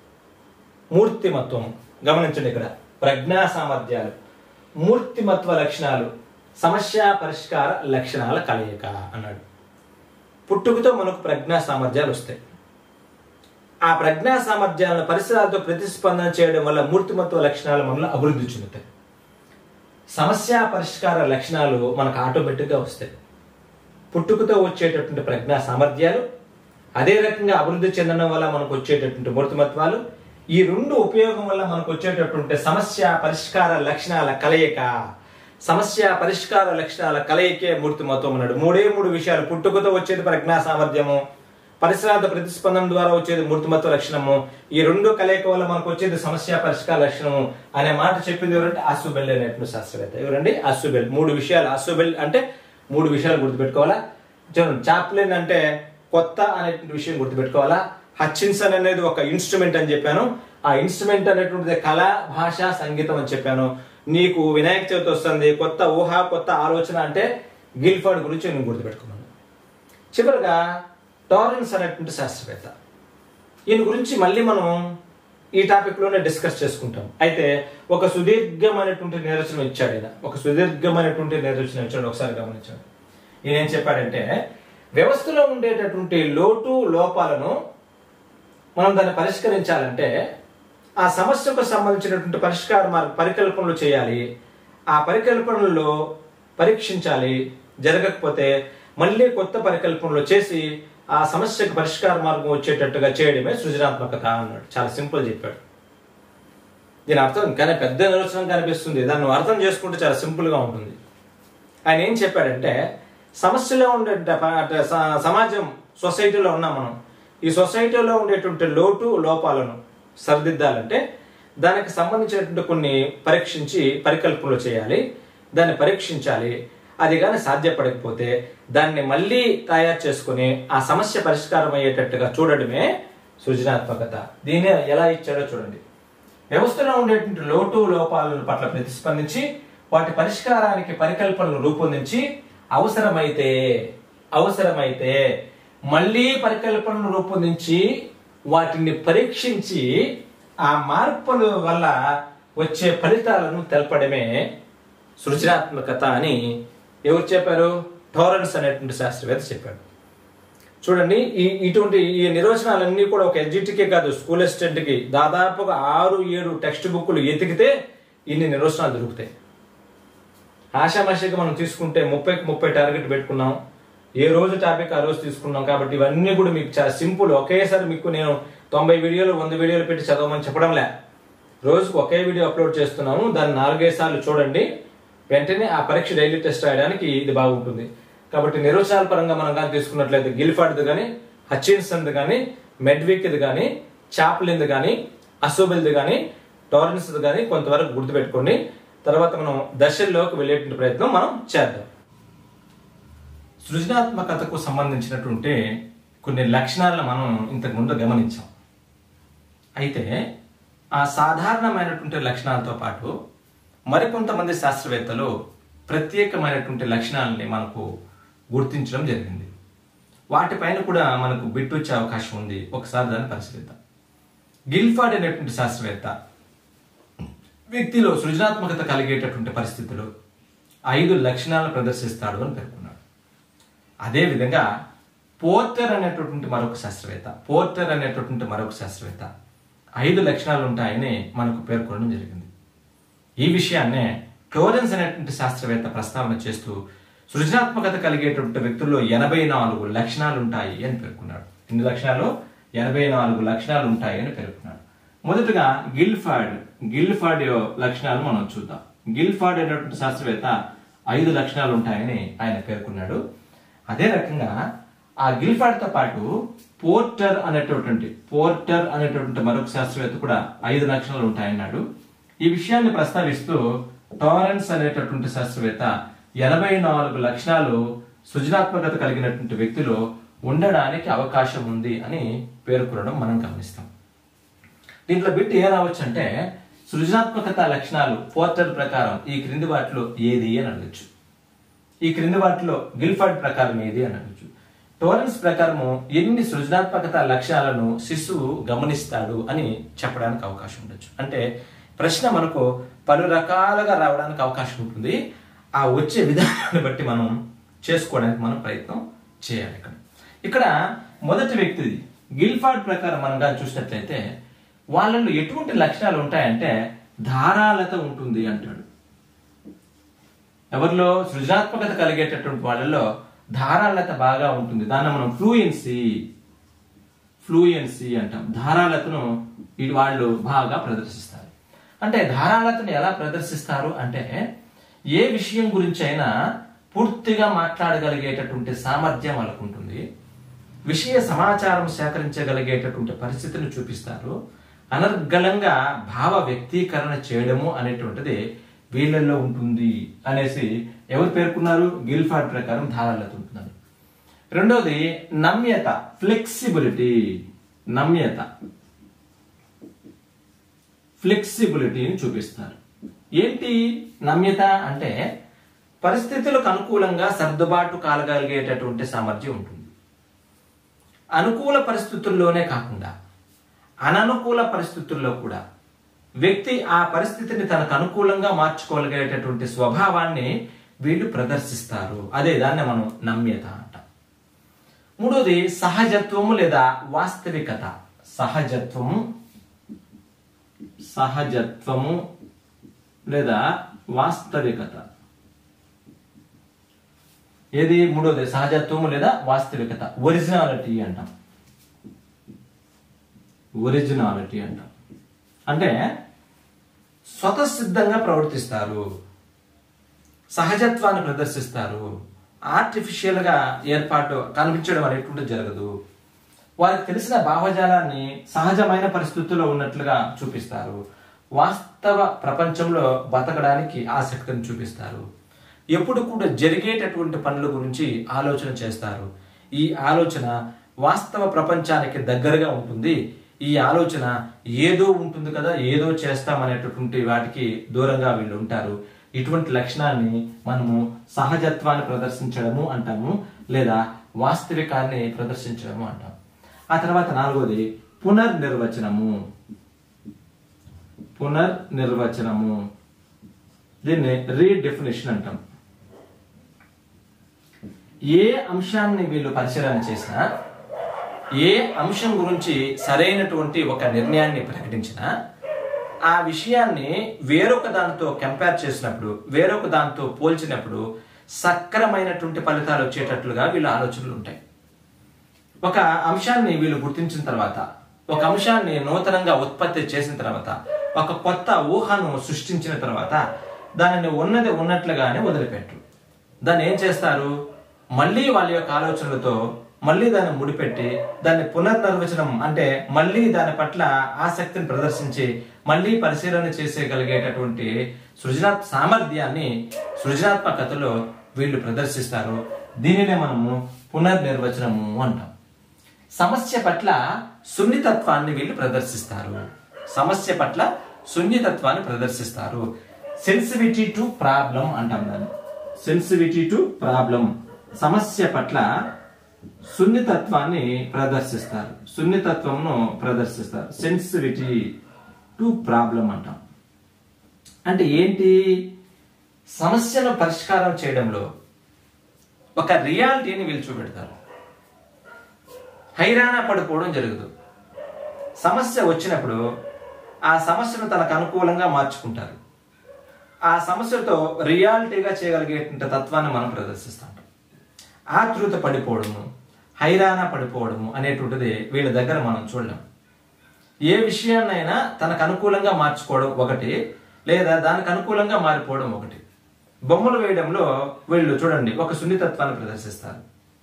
మూర్తిమత్వం గమనించండి ఇక్కడ ప్రజ్ఞా సామర్థ్యాలు మూర్తిమత్వ లక్షణాలు సమస్య పరిష్కార లక్షణాల కలయిక అన్నాడు పుట్టుకతో మనకు ప్రజ్ఞా సామర్థ్యాలు వస్తాయి ఆ ప్రజ్ఞా సామర్థ్యాలను పరిసరాలతో ప్రతిస్పందన చేయడం వల్ల మూర్తిమత్వ లక్షణాలు మనలో అభివృద్ధి చెందుతాయి సమస్య పరిష్కార లక్షణాలు మనకు ఆటోమేటిక్గా వస్తాయి పుట్టుకతో వచ్చేటటువంటి ప్రజ్ఞా సామర్థ్యాలు అదే రకంగా అభివృద్ధి చెందడం వల్ల మనకు వచ్చేటటువంటి మూర్తిమత్వాలు ఈ రెండు ఉపయోగం వల్ల మనకు వచ్చేటటువంటి సమస్య పరిష్కార లక్షణాల కలయిక సమస్య పరిష్కార లక్షణాల కలయికే మూర్తిమత్వం అన్నాడు మూడే మూడు విషయాలు పుట్టుకతో వచ్చేది ప్రజ్ఞా సామర్థ్యము పరిసరాల ప్రతిస్పందన ద్వారా వచ్చేది మూర్తిమత్వ లక్షణము ఈ రెండు కలయిక వల్ల మనకు వచ్చేది సమస్య పరిష్కార లక్షణము అనే మాట చెప్పింది ఎవరంటే అసుబెల్ అనేటువంటి శాస్త్రవేత్త ఎవరండి అసుబెల్ మూడు విషయాలు అసుబెల్ అంటే మూడు విషయాలు గుర్తుపెట్టుకోవాలా చూడండి చాప్లిన్ అంటే కొత్త అనేటువంటి విషయం గుర్తుపెట్టుకోవాలా హచ్చిన్సన్ అనేది ఒక ఇన్స్ట్రుమెంట్ అని చెప్పాను ఆ ఇన్స్ట్రుమెంట్ అనేటువంటిది కళ భాష సంగీతం అని చెప్పాను నీకు వినాయక చవితి వస్తుంది కొత్త ఊహ కొత్త ఆలోచన అంటే గిల్ఫర్డ్ గురించి నేను గుర్తుపెట్టుకున్నాను చివరిగా టారెన్స్ అనేటువంటి శాస్త్రవేత్త ఈయన గురించి మళ్ళీ మనం ఈ టాపిక్ లోనే డిస్కస్ చేసుకుంటాం అయితే ఒక సుదీర్ఘమైనటువంటి నిర్వచనం ఇచ్చాడు ఈయన ఒక సుదీర్ఘమైనటువంటి నిర్వచనం ఇచ్చాడు ఒకసారి గమనించాడు ఈయన ఏం చెప్పాడంటే వ్యవస్థలో ఉండేటటువంటి లోటు లోపాలను మనం దాన్ని పరిష్కరించాలంటే ఆ సమస్యకు సంబంధించినటువంటి పరిష్కార మార్గ పరికల్పనలు చేయాలి ఆ పరికల్పనల్లో పరీక్షించాలి జరగకపోతే మళ్ళీ కొత్త పరికల్పనలు చేసి ఆ సమస్యకు పరిష్కార మార్గం వచ్చేటట్టుగా చేయడమే సృజనాత్మకత అన్నాడు చాలా సింపుల్ చెప్పాడు దీని అర్థం కానీ పెద్ద నిర్వచనం కనిపిస్తుంది దాన్ని నువ్వు అర్థం చేసుకుంటే చాలా సింపుల్ గా ఉంటుంది ఆయన ఏం చెప్పాడంటే సమస్యలో ఉండే అంటే స- సమాజం సొసైటీలో ఉన్నాం మనం ఈ సొసైటీలో ఉండేటువంటి లోటు లోపాలను సరిదిద్దాలంటే దానికి సంబంధించినటువంటి కొన్ని పరీక్షించి పరికల్పనలు చేయాలి దాన్ని పరీక్షించాలి అది కానీ సాధ్యపడకపోతే దాన్ని మళ్ళీ తయారు చేసుకుని ఆ సమస్య పరిష్కారం అయ్యేటట్టుగా చూడడమే సృజనాత్మకత దీన్ని ఎలా ఇచ్చాడో చూడండి వ్యవస్థలో ఉండేటువంటి లోటు లోపాల పట్ల ప్రతిస్పందించి వాటి పరిష్కారానికి పరికల్పనలు రూపొందించి అవసరమైతే అవసరమైతే మళ్ళీ పరికల్పనలు రూపొందించి వాటిని పరీక్షించి ఆ మార్పుల వల్ల వచ్చే ఫలితాలను తెలపడమే సృజనాత్మకత అని ఎవరు చెప్పారు టోరెన్స్ అనేటువంటి శాస్త్రవేత్త చెప్పాడు చూడండి ఈ ఇటువంటి ఈ నిర్వచనాలన్నీ కూడా ఒక ఎడ్జిట్కే కాదు స్కూల్ అసిస్టెంట్ కి దాదాపుగా ఆరు ఏడు టెక్స్ట్ బుక్లు ఎతికితే ఇన్ని నిర్వచనాలు దొరుకుతాయి ఆషామాషిగా మనం తీసుకుంటే ముప్పైకి ముప్పై టార్గెట్ పెట్టుకున్నాం ఏ రోజు టాపిక్ ఆ రోజు తీసుకున్నాం కాబట్టి ఇవన్నీ కూడా మీకు చాలా సింపుల్ ఒకేసారి మీకు నేను తొంభై వీడియోలు వంద వీడియోలు పెట్టి చదవమని చెప్పడంలే రోజుకు ఒకే వీడియో అప్లోడ్ చేస్తున్నాము దాన్ని నాలుగైదు సార్లు చూడండి వెంటనే ఆ పరీక్ష డైలీ టెస్ట్ రాయడానికి ఇది బాగుంటుంది కాబట్టి నిర్వచనాల పరంగా మనం కానీ తీసుకున్నట్లయితే గిల్ఫార్డ్ది కానీ హచిన్సన్ది కానీ మెడ్విక్ది కానీ చాప్లిన్ది కానీ అసోబెల్ది కానీ టారెన్స్ది కానీ కొంతవరకు గుర్తుపెట్టుకోండి తర్వాత మనం దశల్లోకి వెళ్ళేటువంటి ప్రయత్నం మనం చేద్దాం సృజనాత్మకతకు సంబంధించినటువంటి కొన్ని లక్షణాలను మనం ఇంతకు ముందు గమనించాం అయితే ఆ సాధారణమైనటువంటి లక్షణాలతో పాటు మరికొంతమంది శాస్త్రవేత్తలు ప్రత్యేకమైనటువంటి లక్షణాలని మనకు గుర్తించడం జరిగింది వాటిపైన కూడా మనకు బిట్ వచ్చే అవకాశం ఉంది ఒకసారి దాన్ని పరిశీలిద్దాం గిల్ఫార్డ్ అనేటువంటి శాస్త్రవేత్త వ్యక్తిలో సృజనాత్మకత కలిగేటటువంటి పరిస్థితులు ఐదు లక్షణాలను ప్రదర్శిస్తాడు అని పేర్కొన్నాడు అదే విధంగా పోర్టర్ అనేటటువంటి మరొక శాస్త్రవేత్త పోర్టర్ అనేటటువంటి మరొక శాస్త్రవేత్త ఐదు లక్షణాలు ఉంటాయని మనకు పేర్కొనడం జరిగింది ఈ విషయాన్నే క్లోరెన్స్ అనేటువంటి శాస్త్రవేత్త ప్రస్తావన చేస్తూ సృజనాత్మకత కలిగేటువంటి వ్యక్తుల్లో ఎనభై నాలుగు లక్షణాలు ఉంటాయి అని పేర్కొన్నాడు ఎన్ని లక్షణాలు ఎనభై నాలుగు లక్షణాలు ఉంటాయి అని పేర్కొన్నాడు మొదటగా గిల్ఫార్డ్ గిల్ఫార్డ్ యొక్క లక్షణాలు మనం చూద్దాం గిల్ఫార్డ్ అనేటువంటి శాస్త్రవేత్త ఐదు లక్షణాలు ఉంటాయని ఆయన పేర్కొన్నాడు అదే రకంగా ఆ గిల్ఫార్డ్ తో పాటు పోర్టర్ అనేటటువంటి పోర్టర్ అనేటటువంటి మరొక శాస్త్రవేత్త కూడా ఐదు లక్షణాలు ఉంటాయన్నాడు ఈ విషయాన్ని ప్రస్తావిస్తూ టారెన్స్ అనేటటువంటి శాస్త్రవేత్త ఎనభై నాలుగు లక్షణాలు సృజనాత్మకత కలిగినటువంటి వ్యక్తిలో ఉండడానికి అవకాశం ఉంది అని పేర్కొనడం మనం గమనిస్తాం దీంట్లో బిట్ ఏ రావచ్చు అంటే సృజనాత్మకత లక్షణాలు పోర్టర్ ప్రకారం ఈ క్రింది వాటిలో ఏది అని అడగచ్చు ఈ క్రింది వాటిలో గిల్ఫర్డ్ ప్రకారం ఏది అని అడగచ్చు టోరెన్స్ ప్రకారము ఎన్ని సృజనాత్మకత లక్షణాలను శిశువు గమనిస్తాడు అని చెప్పడానికి అవకాశం ఉండొచ్చు అంటే ప్రశ్న మనకు పలు రకాలుగా రావడానికి అవకాశం ఉంటుంది ఆ వచ్చే విధానాన్ని బట్టి మనం చేసుకోవడానికి మనం ప్రయత్నం చేయాలి ఇక్కడ ఇక్కడ మొదటి వ్యక్తిది గిల్ఫార్డ్ ప్రకారం మనం కానీ చూసినట్లయితే వాళ్ళలో ఎటువంటి లక్షణాలు ఉంటాయంటే ధారాళత ఉంటుంది అంటాడు ఎవరిలో సృజనాత్మకత కలిగేటటువంటి వాళ్ళలో ధారాళత బాగా ఉంటుంది దాన్ని మనం ఫ్లూయెన్సీ ఫ్లూయెన్సీ అంటాం ధారాళతను ఈ వాళ్ళు బాగా ప్రదర్శిస్తారు అంటే ధారాళతను ఎలా ప్రదర్శిస్తారు అంటే ఏ విషయం గురించి అయినా పూర్తిగా మాట్లాడగలిగేటటువంటి సామర్థ్యం వాళ్ళకు ఉంటుంది విషయ సమాచారం సేకరించగలిగేటటువంటి పరిస్థితిని చూపిస్తారు అనర్గళంగా భావ వ్యక్తీకరణ చేయడము అనేటువంటిది వీళ్ళల్లో ఉంటుంది అనేసి ఎవరు పేర్కొన్నారు గిల్ఫార్డ్ ప్రకారం ధారాళత ఉంటుందని రెండోది నమ్యత ఫ్లెక్సిబిలిటీ నమ్యత ఫ్లెక్సిబిలిటీని చూపిస్తారు ఏంటి నమ్యత అంటే పరిస్థితులకు అనుకూలంగా సర్దుబాటు కాలగలిగేటటువంటి సామర్థ్యం ఉంటుంది అనుకూల పరిస్థితుల్లోనే కాకుండా అననుకూల పరిస్థితుల్లో కూడా వ్యక్తి ఆ పరిస్థితిని తనకు అనుకూలంగా మార్చుకోగలిగేటటువంటి స్వభావాన్ని వీళ్ళు ప్రదర్శిస్తారు అదే దాన్ని మనం నమ్యత అంటాం మూడోది సహజత్వము లేదా వాస్తవికత సహజత్వము సహజత్వము లేదా వాస్తవికత ఏది మూడోది సహజత్వము లేదా వాస్తవికత ఒరిజినాలిటీ అంటాం ఒరిజినాలిటీ అంటాం అంటే స్వతసిద్ధంగా ప్రవర్తిస్తారు సహజత్వాన్ని ప్రదర్శిస్తారు ఆర్టిఫిషియల్ గా ఏర్పాటు కనిపించడం అనేటువంటిది జరగదు వారికి తెలిసిన భావజాలాన్ని సహజమైన పరిస్థితుల్లో ఉన్నట్లుగా చూపిస్తారు వాస్తవ ప్రపంచంలో బతకడానికి ఆసక్తిని చూపిస్తారు ఎప్పుడు కూడా జరిగేటటువంటి పనుల గురించి ఆలోచన చేస్తారు ఈ ఆలోచన వాస్తవ ప్రపంచానికి దగ్గరగా ఉంటుంది ఈ ఆలోచన ఏదో ఉంటుంది కదా ఏదో చేస్తామనేటటువంటి వాటికి దూరంగా వీళ్ళు ఉంటారు ఇటువంటి లక్షణాన్ని మనము సహజత్వాన్ని ప్రదర్శించడము అంటాము లేదా వాస్తవికాన్ని ప్రదర్శించడము అంటాం ఆ తర్వాత నాలుగోది పునర్నిర్వచనము పునర్నిర్వచనము దీన్ని రీడెఫినేషన్ అంటాం ఏ అంశాన్ని వీళ్ళు పరిశీలన చేసినా ఏ అంశం గురించి సరైనటువంటి ఒక నిర్ణయాన్ని ప్రకటించినా ఆ విషయాన్ని వేరొక దానితో కంపేర్ చేసినప్పుడు వేరొక దానితో పోల్చినప్పుడు సక్రమైనటువంటి ఫలితాలు వచ్చేటట్లుగా వీళ్ళ ఆలోచనలు ఉంటాయి ఒక అంశాన్ని వీళ్ళు గుర్తించిన తర్వాత ఒక అంశాన్ని నూతనంగా ఉత్పత్తి చేసిన తర్వాత ఒక కొత్త ఊహను సృష్టించిన తర్వాత దానిని ఉన్నది ఉన్నట్లుగానే వదిలిపెట్టరు దాన్ని ఏం చేస్తారు మళ్ళీ వాళ్ళ యొక్క ఆలోచనలతో మళ్ళీ దాన్ని ముడిపెట్టి దాన్ని పునర్నిర్వచనం అంటే మళ్ళీ దాని పట్ల ఆసక్తిని ప్రదర్శించి మళ్ళీ పరిశీలన చేసేయగలిగేటటువంటి సృజనాత్ సామర్థ్యాన్ని సృజనాత్మకతలో వీళ్ళు ప్రదర్శిస్తారు దీనినే మనము పునర్నిర్వచనము అంటాం సమస్య పట్ల సున్నితత్వాన్ని వీళ్ళు ప్రదర్శిస్తారు సమస్య పట్ల సున్నితత్వాన్ని ప్రదర్శిస్తారు సెన్సివిటీ టు ప్రాబ్లం అంటాం దాన్ని సెన్సివిటీ టు ప్రాబ్లం సమస్య పట్ల సున్నితత్వాన్ని ప్రదర్శిస్తారు సున్నితత్వంను ప్రదర్శిస్తారు సెన్సివిటీ టు ప్రాబ్లం అంటాం అంటే ఏంటి సమస్యను పరిష్కారం చేయడంలో ఒక రియాలిటీని వీళ్ళు చూపెడతారు హైరాణ పడిపోవడం జరుగుతుంది సమస్య వచ్చినప్పుడు ఆ సమస్యను తనకు అనుకూలంగా మార్చుకుంటారు ఆ సమస్యతో రియాలిటీగా చేయగలిగేటువంటి తత్వాన్ని మనం ప్రదర్శిస్తాం ఆతృత పడిపోవడము హైరాణ పడిపోవడము అనేటువంటిది వీళ్ళ దగ్గర మనం చూడలేం ఏ విషయాన్నైనా తనకు అనుకూలంగా మార్చుకోవడం ఒకటి లేదా దానికి అనుకూలంగా మారిపోవడం ఒకటి బొమ్మలు వేయడంలో వీళ్ళు చూడండి ఒక సున్నితత్వాన్ని ప్రదర్శిస్తారు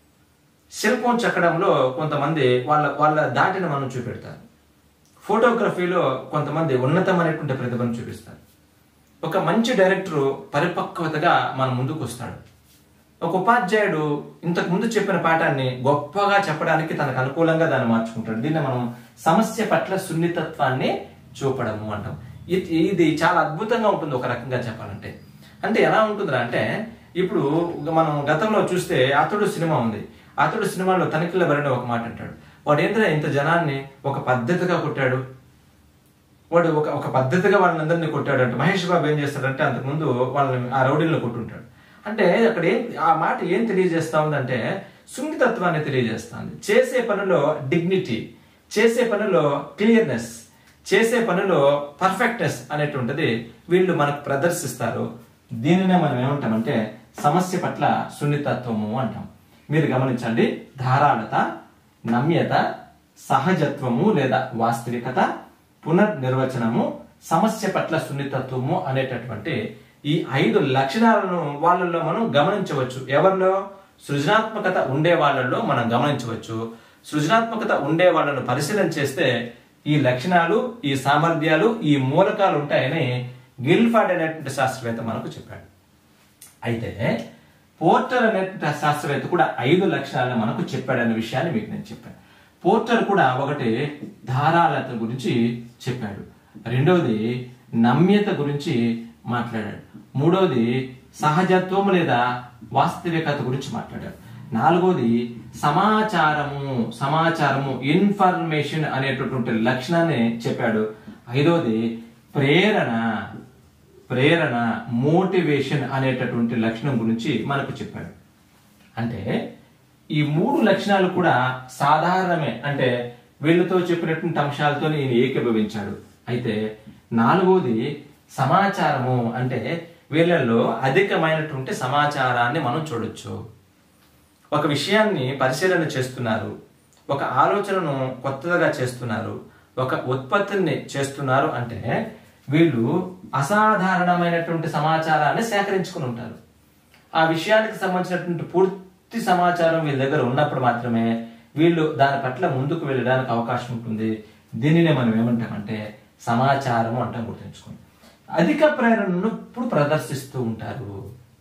శిల్పం చెక్కడంలో కొంతమంది వాళ్ళ వాళ్ళ దాటిని మనం చూపెడతారు ఫోటోగ్రఫీలో కొంతమంది ఉన్నతమైనటువంటి ప్రతిభను చూపిస్తారు ఒక మంచి డైరెక్టర్ పరిపక్వతగా మన ముందుకు వస్తాడు ఒక ఉపాధ్యాయుడు ఇంతకు ముందు చెప్పిన పాఠాన్ని గొప్పగా చెప్పడానికి తనకు అనుకూలంగా దాన్ని మార్చుకుంటాడు దీన్ని మనం సమస్య పట్ల సున్నితత్వాన్ని చూపడము అంటాం ఇది ఇది చాలా అద్భుతంగా ఉంటుంది ఒక రకంగా చెప్పాలంటే అంటే ఎలా ఉంటుందిరా అంటే ఇప్పుడు మనం గతంలో చూస్తే అతడు సినిమా ఉంది అతడు సినిమాలో తనిఖీల భరణి ఒక మాట అంటాడు వాడు ఏంటంటే ఇంత జనాన్ని ఒక పద్ధతిగా కొట్టాడు వాడు ఒక ఒక పద్ధతిగా వాళ్ళందరినీ కొట్టాడు అంటే మహేష్ బాబు ఏం చేస్తాడంటే అంతకుముందు వాళ్ళని ఆ రౌడీలను కొట్టుంటాడు అంటే అక్కడ ఏం ఆ మాట ఏం తెలియజేస్తా ఉందంటే సున్నితత్వాన్ని తెలియజేస్తుంది చేసే పనిలో డిగ్నిటీ చేసే పనిలో క్లియర్నెస్ చేసే పనిలో పర్ఫెక్ట్నెస్ అనేటువంటిది వీళ్ళు మనకు ప్రదర్శిస్తారు దీనినే మనం ఏమంటామంటే సమస్య పట్ల సున్నితత్వము అంటాం మీరు గమనించండి ధారాళత నమ్యత సహజత్వము లేదా వాస్తవికత పునర్నిర్వచనము సమస్య పట్ల సున్నితత్వము అనేటటువంటి ఈ ఐదు లక్షణాలను వాళ్ళల్లో మనం గమనించవచ్చు ఎవరిలో సృజనాత్మకత ఉండే వాళ్ళల్లో మనం గమనించవచ్చు సృజనాత్మకత ఉండే వాళ్ళను పరిశీలన చేస్తే ఈ లక్షణాలు ఈ సామర్థ్యాలు ఈ మూలకాలు ఉంటాయని గిల్ఫార్డ్ అనేటువంటి శాస్త్రవేత్త మనకు చెప్పాడు అయితే పోర్టర్ అనేటువంటి శాస్త్రవేత్త కూడా ఐదు లక్షణాలను మనకు చెప్పాడనే విషయాన్ని మీకు నేను చెప్పాను పోర్టర్ కూడా ఒకటి ధారాళత గురించి చెప్పాడు రెండవది నమ్యత గురించి మాట్లాడాడు మూడవది సహజత్వం లేదా వాస్తవికత గురించి మాట్లాడాడు నాలుగోది సమాచారము సమాచారము ఇన్ఫర్మేషన్ అనేటటువంటి లక్షణాన్ని చెప్పాడు ఐదోది ప్రేరణ ప్రేరణ మోటివేషన్ అనేటటువంటి లక్షణం గురించి మనకు చెప్పాడు అంటే ఈ మూడు లక్షణాలు కూడా సాధారణమే అంటే వీళ్ళతో చెప్పినటువంటి అంశాలతో ఈయన ఏకీభవించాడు అయితే నాలుగోది సమాచారము అంటే వీళ్ళల్లో అధికమైనటువంటి సమాచారాన్ని మనం చూడొచ్చు ఒక విషయాన్ని పరిశీలన చేస్తున్నారు ఒక ఆలోచనను కొత్తగా చేస్తున్నారు ఒక ఉత్పత్తిని చేస్తున్నారు అంటే వీళ్ళు అసాధారణమైనటువంటి సమాచారాన్ని సేకరించుకుని ఉంటారు ఆ విషయానికి సంబంధించినటువంటి పూర్తి సమాచారం వీళ్ళ దగ్గర ఉన్నప్పుడు మాత్రమే వీళ్ళు దాని పట్ల ముందుకు వెళ్ళడానికి అవకాశం ఉంటుంది దీనినే మనం ఏమంటామంటే సమాచారము అంటాం గుర్తుంచుకోండి అధిక ప్రేరణను ఇప్పుడు ప్రదర్శిస్తూ ఉంటారు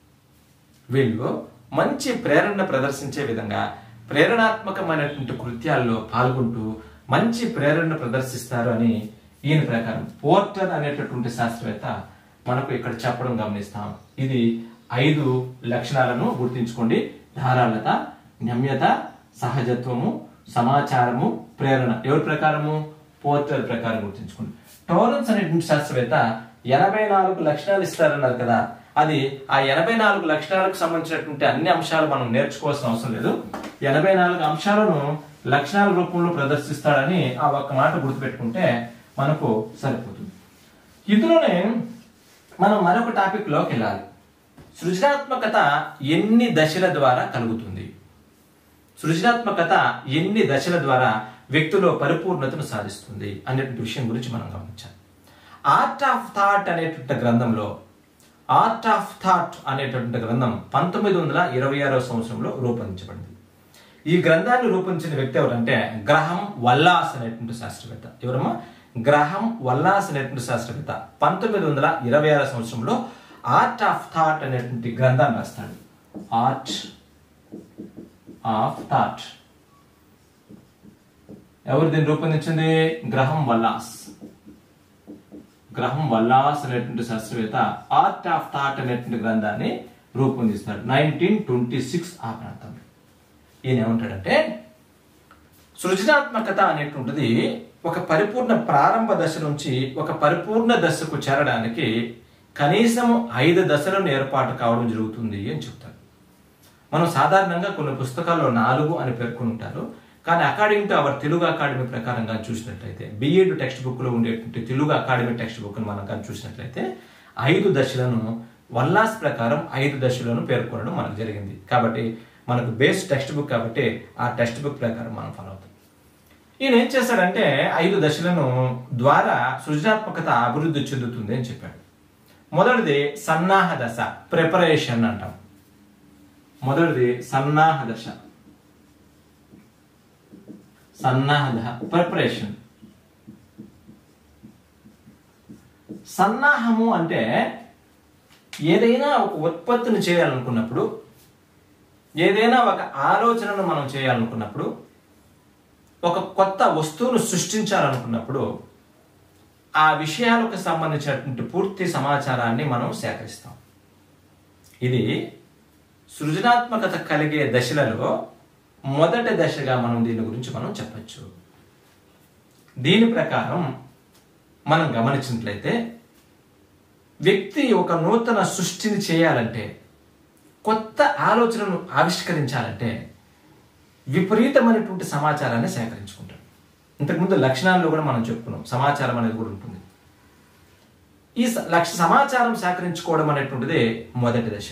వీళ్ళు మంచి ప్రేరణ ప్రదర్శించే విధంగా ప్రేరణాత్మకమైనటువంటి కృత్యాల్లో పాల్గొంటూ మంచి ప్రేరణను ప్రదర్శిస్తారు అని ఈయన ప్రకారం పోర్టర్ అనేటటువంటి శాస్త్రవేత్త మనకు ఇక్కడ చెప్పడం గమనిస్తాం ఇది ఐదు లక్షణాలను గుర్తించుకోండి ధారాళత నమ్యత సహజత్వము సమాచారము ప్రేరణ ఎవరి ప్రకారము పోర్టర్ ప్రకారం గుర్తించుకోండి టోరెన్స్ అనేటువంటి శాస్త్రవేత్త ఎనభై నాలుగు లక్షణాలు ఇస్తారన్నారు కదా అది ఆ ఎనభై నాలుగు లక్షణాలకు సంబంధించినటువంటి అన్ని అంశాలు మనం నేర్చుకోవాల్సిన అవసరం లేదు ఎనభై నాలుగు అంశాలను లక్షణాల రూపంలో ప్రదర్శిస్తాడని ఆ ఒక్క మాట గుర్తుపెట్టుకుంటే మనకు సరిపోతుంది ఇందులోనే మనం మరొక టాపిక్ లోకి వెళ్ళాలి సృజనాత్మకత ఎన్ని దశల ద్వారా కలుగుతుంది సృజనాత్మకత ఎన్ని దశల ద్వారా వ్యక్తిలో పరిపూర్ణతను సాధిస్తుంది అనేటువంటి విషయం గురించి మనం గమనించాలి ఆర్ట్ ఆఫ్ థాట్ అనేటువంటి గ్రంథంలో ఆర్ట్ ఆఫ్ థాట్ అనేటువంటి గ్రంథం పంతొమ్మిది వందల ఇరవై ఆరో సంవత్సరంలో రూపొందించబడింది ఈ గ్రంథాన్ని రూపొందించిన వ్యక్తి ఎవరంటే గ్రహం వల్లాస్ అనేటువంటి శాస్త్రవేత్త ఎవరమ్మా గ్రహం వల్లాస్ అనేటువంటి శాస్త్రవేత్త పంతొమ్మిది వందల ఇరవై ఆరో సంవత్సరంలో ఆర్ట్ ఆఫ్ థాట్ అనేటువంటి గ్రంథాన్ని రాస్తాడు ఆర్ట్ ఆఫ్ థాట్ ఎవరు దీన్ని రూపొందించింది గ్రహం వల్లాస్ గ్రహం వల్లాస్ అనేటువంటి శాస్త్రవేత్త ఆర్ట్ ఆఫ్ థాట్ అనేటువంటి గ్రంథాన్ని రూపొందిస్తాడు నైన్టీన్ ట్వంటీ సిక్స్ ఆ ప్రాంతంలో ఈయన ఏమంటాడంటే సృజనాత్మకత అనేటువంటిది ఒక పరిపూర్ణ ప్రారంభ దశ నుంచి ఒక పరిపూర్ణ దశకు చేరడానికి కనీసం ఐదు దశలను ఏర్పాటు కావడం జరుగుతుంది అని చెప్తారు మనం సాధారణంగా కొన్ని పుస్తకాల్లో నాలుగు అని పేర్కొంటారు కానీ academic to our Telugu academy ప్రకారంగా చూసినట్లయితే బిఎడ్ టెక్స్ట్ బుక్ లో ఉండేటువంటి తెలుగు అకాడమీ టెక్స్ట్ బుక్ మనం కానీ చూసినట్లయితే ఐదు దశలను వల్లాస్ ప్రకారం ఐదు దశలను పేర్కొనడం మనకు జరిగింది కాబట్టి మనకు బేస్ టెక్స్ట్ బుక్ కాబట్టి ఆ టెక్స్ట్ బుక్ ప్రకారం మనం ఫాలో అవుతాం ఈయన ఏం చేశాడంటే ఐదు దశలను ద్వారా సృజనాత్మకత అభివృద్ధి చెందుతుంది అని చెప్పాడు మొదటిది సన్నాహ దశ ప్రిపరేషన్ అంటాం మొదటిది సన్నాహ దశ సన్నాహ దశ ప్రిపరేషన్ సన్నాహము అంటే ఏదైనా ఒక ఉత్పత్తిని చేయాలనుకున్నప్పుడు ఏదైనా ఒక ఆలోచనను మనం చేయాలనుకున్నప్పుడు ఒక కొత్త వస్తువును సృష్టించాలనుకున్నప్పుడు ఆ విషయాలకు సంబంధించినటువంటి పూర్తి సమాచారాన్ని మనం సేకరిస్తాం ఇది సృజనాత్మకత కలిగే దశలలో మొదటి దశగా మనం దీని గురించి మనం చెప్పచ్చు దీని ప్రకారం మనం గమనించినట్లయితే వ్యక్తి ఒక నూతన సృష్టిని చేయాలంటే కొత్త ఆలోచనను ఆవిష్కరించాలంటే విపరీతమైనటువంటి సమాచారాన్ని సేకరించుకుంటాడు ఇంతకుముందు లక్షణాల్లో కూడా మనం చెప్పుకున్నాం సమాచారం అనేది కూడా ఉంటుంది ఈ స- లక్ష సమాచారం సేకరించుకోవడం అనేటువంటిది మొదటి దశ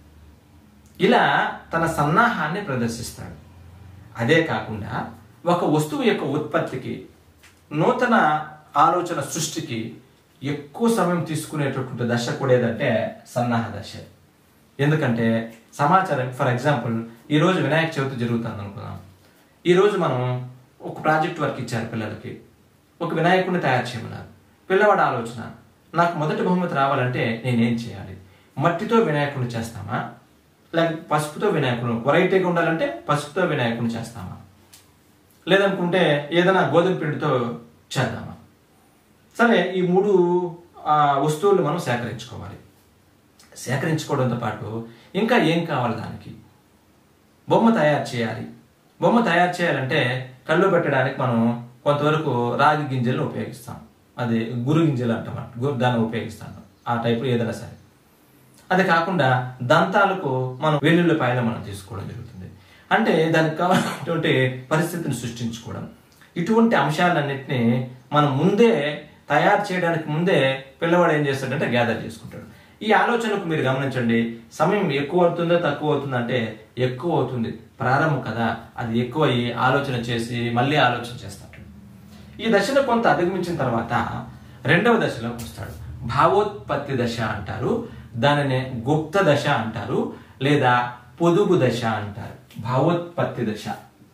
ఇలా తన సన్నాహాన్ని ప్రదర్శిస్తాడు అదే కాకుండా ఒక వస్తువు యొక్క ఉత్పత్తికి నూతన ఆలోచన సృష్టికి ఎక్కువ సమయం తీసుకునేటటువంటి దశ కూడా ఏదంటే సన్నాహ దశ ఎందుకంటే సమాచారం ఫర్ ఎగ్జాంపుల్ ఈరోజు వినాయక చవితి జరుగుతుంది అనుకుందాం ఈరోజు మనం ఒక ప్రాజెక్ట్ వర్క్ ఇచ్చారు పిల్లలకి ఒక వినాయకుడిని తయారు చేయమన్నారు పిల్లవాడు ఆలోచన నాకు మొదటి బహుమతి రావాలంటే నేనేం చేయాలి మట్టితో వినాయకుడిని చేస్తామా లేక పసుపుతో వినాయకుడు వెరైటీగా ఉండాలంటే పసుపుతో వినాయకుడిని చేస్తామా లేదనుకుంటే ఏదైనా గోధుమ పిండితో చేద్దామా సరే ఈ మూడు ఆ, వస్తువులు మనం సేకరించుకోవాలి సేకరించుకోవడంతో పాటు ఇంకా ఏం కావాలి దానికి బొమ్మ తయారు చేయాలి బొమ్మ తయారు చేయాలంటే కళ్ళు పెట్టడానికి మనం కొంతవరకు రాగి గింజలను ఉపయోగిస్తాం అది గురు గింజలు అంటాం గు- దాన్ని ఉపయోగిస్తాం ఆ టైపు ఏదైనా సరే అది కాకుండా దంతాలకు మనం వెల్లుల్లిపాయలు మనం తీసుకోవడం జరుగుతుంది అంటే దానికి కావాల్సినటువంటి పరిస్థితిని సృష్టించుకోవడం ఇటువంటి అంశాలన్నింటినీ మనం ముందే తయారు చేయడానికి ముందే పిల్లవాడు ఏం చేస్తాడంటే గ్యాదర్ చేసుకుంటాడు ఈ ఆలోచనకు మీరు గమనించండి సమయం ఎక్కువ అవుతుందో తక్కువ అవుతుందో అంటే ఎక్కువ అవుతుంది ప్రారంభం కదా అది ఎక్కువ అయ్యి ఆలోచన చేసి మళ్ళీ ఆలోచన చేస్తాడు ఈ దశను కొంత అధిగమించిన తర్వాత రెండవ దశలోకి వస్తాడు భావోత్పత్తి దశ అంటారు దానిని గుప్త దశ అంటారు లేదా పొదుగు దశ అంటారు భావోత్పత్తి దశ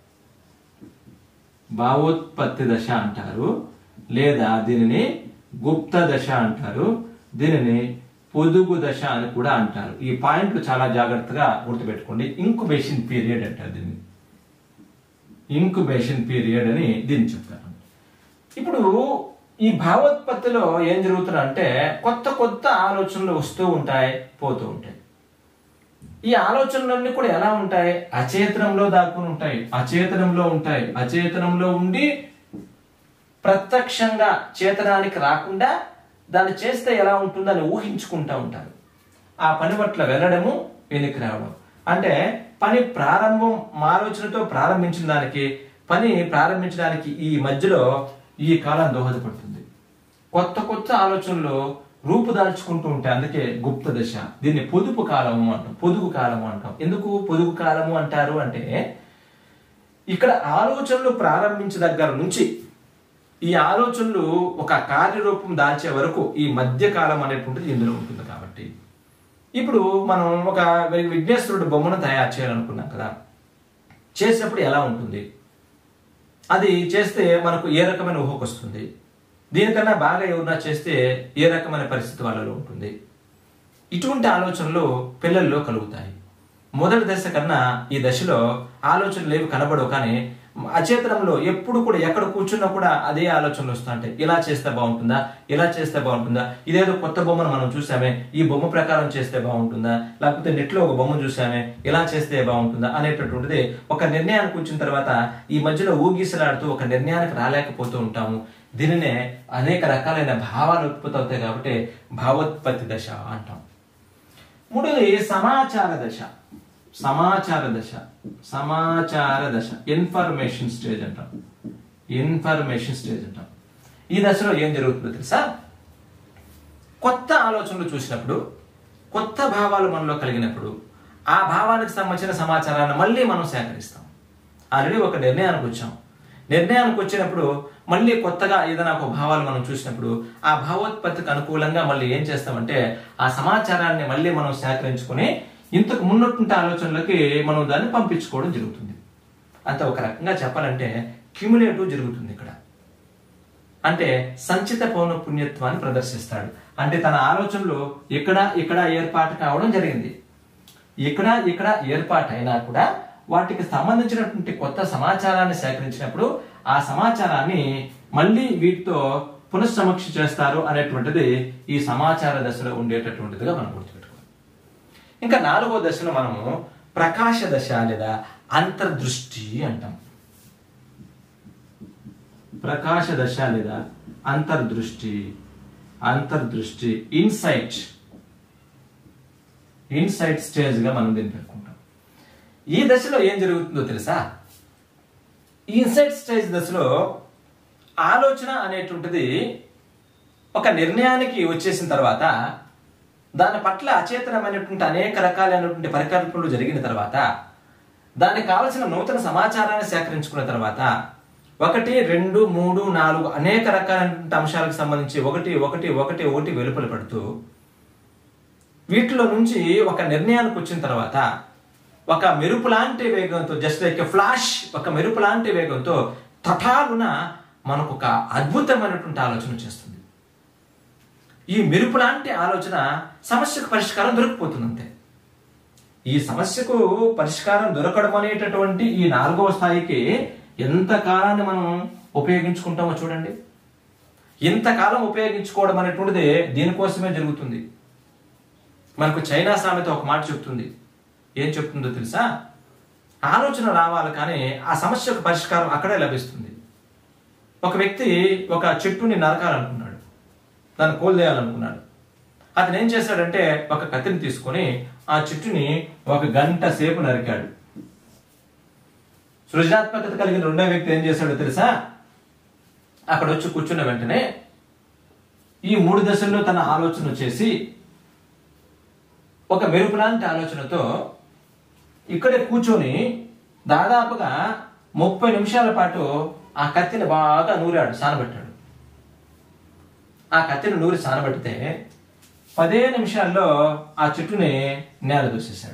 భావోత్పత్తి దశ అంటారు లేదా దీనిని గుప్త దశ అంటారు దీనిని పొదుగు దశ అని కూడా అంటారు ఈ పాయింట్లు చాలా జాగ్రత్తగా గుర్తుపెట్టుకోండి ఇంకుబేషన్ పీరియడ్ అంటారు దీన్ని ఇంకుబేషన్ పీరియడ్ అని దీన్ని చెప్తారు ఇప్పుడు ఈ భావోత్పత్తిలో ఏం జరుగుతుందంటే కొత్త కొత్త ఆలోచనలు వస్తూ ఉంటాయి పోతూ ఉంటాయి ఈ ఆలోచనలన్నీ కూడా ఎలా ఉంటాయి అచేతనంలో దాక్కుని ఉంటాయి అచేతనంలో ఉంటాయి అచేతనంలో ఉండి ప్రత్యక్షంగా చేతనానికి రాకుండా దాన్ని చేస్తే ఎలా ఉంటుందని ఊహించుకుంటా ఉంటారు ఆ పని పట్ల వెళ్ళడము వెనక్కి రావడం అంటే పని ప్రారంభం మా ఆలోచనతో ప్రారంభించిన దానికి పని ప్రారంభించడానికి ఈ మధ్యలో ఈ కాలం దోహదపడుతుంది కొత్త కొత్త ఆలోచనలు రూపుదాల్చుకుంటూ ఉంటాయి అందుకే గుప్త దశ దీన్ని పొదుపు కాలము అంటాం పొదుగు కాలము అంటాం ఎందుకు పొదుగు కాలము అంటారు అంటే ఇక్కడ ఆలోచనలు ప్రారంభించే దగ్గర నుంచి ఈ ఆలోచనలు ఒక కార్యరూపం దాల్చే వరకు ఈ మధ్య కాలం అనేటువంటిది ఇందులో ఉంటుంది కాబట్టి ఇప్పుడు మనం ఒక విఘ్నేశ్వరుడు బొమ్మను తయారు చేయాలనుకున్నాం కదా చేసినప్పుడు ఎలా ఉంటుంది అది చేస్తే మనకు ఏ రకమైన ఊహకు వస్తుంది దీనికన్నా బాగా ఎవరన్నా చేస్తే ఏ రకమైన పరిస్థితి వాళ్ళలో ఉంటుంది ఇటువంటి ఆలోచనలు పిల్లల్లో కలుగుతాయి మొదటి దశ కన్నా ఈ దశలో ఆలోచనలు ఏవి కనబడవు కానీ అచేతనంలో ఎప్పుడు కూడా ఎక్కడ కూర్చున్నా కూడా అదే ఆలోచనలు వస్తుంటాయి ఇలా చేస్తే బాగుంటుందా ఇలా చేస్తే బాగుంటుందా ఇదేదో కొత్త బొమ్మను మనం చూసామే ఈ బొమ్మ ప్రకారం చేస్తే బాగుంటుందా లేకపోతే నెట్లో ఒక బొమ్మ చూసామే ఇలా చేస్తే బాగుంటుందా అనేటటువంటిది ఒక నిర్ణయానికి వచ్చిన తర్వాత ఈ మధ్యలో ఊగిసలాడుతూ ఒక నిర్ణయానికి రాలేకపోతూ ఉంటాము దీనినే అనేక రకాలైన భావాలు ఉత్పత్తి అవుతాయి కాబట్టి భావోత్పత్తి దశ అంటాం మూడోది సమాచార దశ సమాచార దశ సమాచార దశ ఇన్ఫర్మేషన్ స్టేజ్ అంటాం ఇన్ఫర్మేషన్ స్టేజ్ అంటాం ఈ దశలో ఏం జరుగుతుందో తెలుసా కొత్త ఆలోచనలు చూసినప్పుడు కొత్త భావాలు మనలో కలిగినప్పుడు ఆ భావానికి సంబంధించిన సమాచారాన్ని మళ్ళీ మనం సేకరిస్తాం ఆల్రెడీ ఒక నిర్ణయానికి వచ్చాం నిర్ణయానికి వచ్చినప్పుడు మళ్ళీ కొత్తగా ఏదైనా ఒక భావాలు మనం చూసినప్పుడు ఆ భావోత్పత్తికి అనుకూలంగా మళ్ళీ ఏం చేస్తామంటే ఆ సమాచారాన్ని మళ్ళీ మనం సేకరించుకొని ఇంతకు మున్నట్టుంటే ఆలోచనలకి మనం దాన్ని పంపించుకోవడం జరుగుతుంది అంత ఒక రకంగా చెప్పాలంటే క్యూములేటివ్ జరుగుతుంది ఇక్కడ అంటే సంచిత పౌన పుణ్యత్వాన్ని ప్రదర్శిస్తాడు అంటే తన ఆలోచనలు ఇక్కడ ఇక్కడ ఏర్పాటు కావడం జరిగింది ఇక్కడ ఇక్కడ ఏర్పాటు అయినా కూడా వాటికి సంబంధించినటువంటి కొత్త సమాచారాన్ని సేకరించినప్పుడు ఆ సమాచారాన్ని మళ్ళీ వీటితో పునఃసమీక్ష చేస్తారు అనేటువంటిది ఈ సమాచార దశలో ఉండేటటువంటిదిగా మనం గుర్తుపెట్టుకోవాలి ఇంకా నాలుగో దశలో మనము ప్రకాశ దశ లేదా అంతర్దృష్టి అంటాం ప్రకాశ దశ లేదా అంతర్దృష్టి అంతర్దృష్టి ఇన్సైట్ ఇన్సైట్ స్టేజ్ గా మనం దీన్ని పేర్కొంటాం ఈ దశలో ఏం జరుగుతుందో తెలుసా ఈ ఇన్సైట్ స్టేజ్ దశలో ఆలోచన అనేటువంటిది ఒక నిర్ణయానికి వచ్చేసిన తర్వాత దాని పట్ల అచేతనమైనటువంటి అనేక రకాలైనటువంటి పరికల్పనలు జరిగిన తర్వాత దానికి కావలసిన నూతన సమాచారాన్ని సేకరించుకున్న తర్వాత ఒకటి రెండు మూడు నాలుగు అనేక రకాలైనటువంటి అంశాలకు సంబంధించి ఒకటి ఒకటి ఒకటి ఒకటి వెలుపల పడుతూ వీటిలో నుంచి ఒక నిర్ణయానికి వచ్చిన తర్వాత ఒక మెరుపు లాంటి వేగంతో జస్ట్ లైక్ ఫ్లాష్ ఒక మెరుపు లాంటి వేగంతో తటాలున మనకు ఒక అద్భుతమైనటువంటి ఆలోచన చేస్తుంది ఈ మెరుపు లాంటి ఆలోచన సమస్యకు పరిష్కారం దొరికిపోతుంది అంతే ఈ సమస్యకు పరిష్కారం దొరకడం అనేటటువంటి ఈ నాలుగవ స్థాయికి ఎంత కాలాన్ని మనం ఉపయోగించుకుంటామో చూడండి ఇంతకాలం ఉపయోగించుకోవడం అనేటువంటిది దీనికోసమే జరుగుతుంది మనకు చైనా సామెత ఒక మాట చెప్తుంది ఏం చెప్తుందో తెలుసా ఆలోచన రావాలి కానీ ఆ సమస్యకు పరిష్కారం అక్కడే లభిస్తుంది ఒక వ్యక్తి ఒక చెట్టుని నరకాలనుకున్నాడు దాన్ని కోల్దేయాలనుకున్నాడు అతను ఏం చేశాడంటే ఒక కత్తిని తీసుకొని ఆ చెట్టుని ఒక గంట సేపు నరికాడు సృజనాత్మకత కలిగిన రెండో వ్యక్తి ఏం చేశాడో తెలుసా అక్కడ వచ్చి కూర్చున్న వెంటనే ఈ మూడు దశల్లో తన ఆలోచన చేసి ఒక మెరుపు లాంటి ఆలోచనతో ఇక్కడే కూర్చొని దాదాపుగా ముప్పై నిమిషాల పాటు ఆ కత్తిని బాగా నూరాడు సానబెట్టాడు ఆ కత్తిని నూరి సానబెడితే పదే నిమిషాల్లో ఆ చెట్టుని నేల దూసేశాడు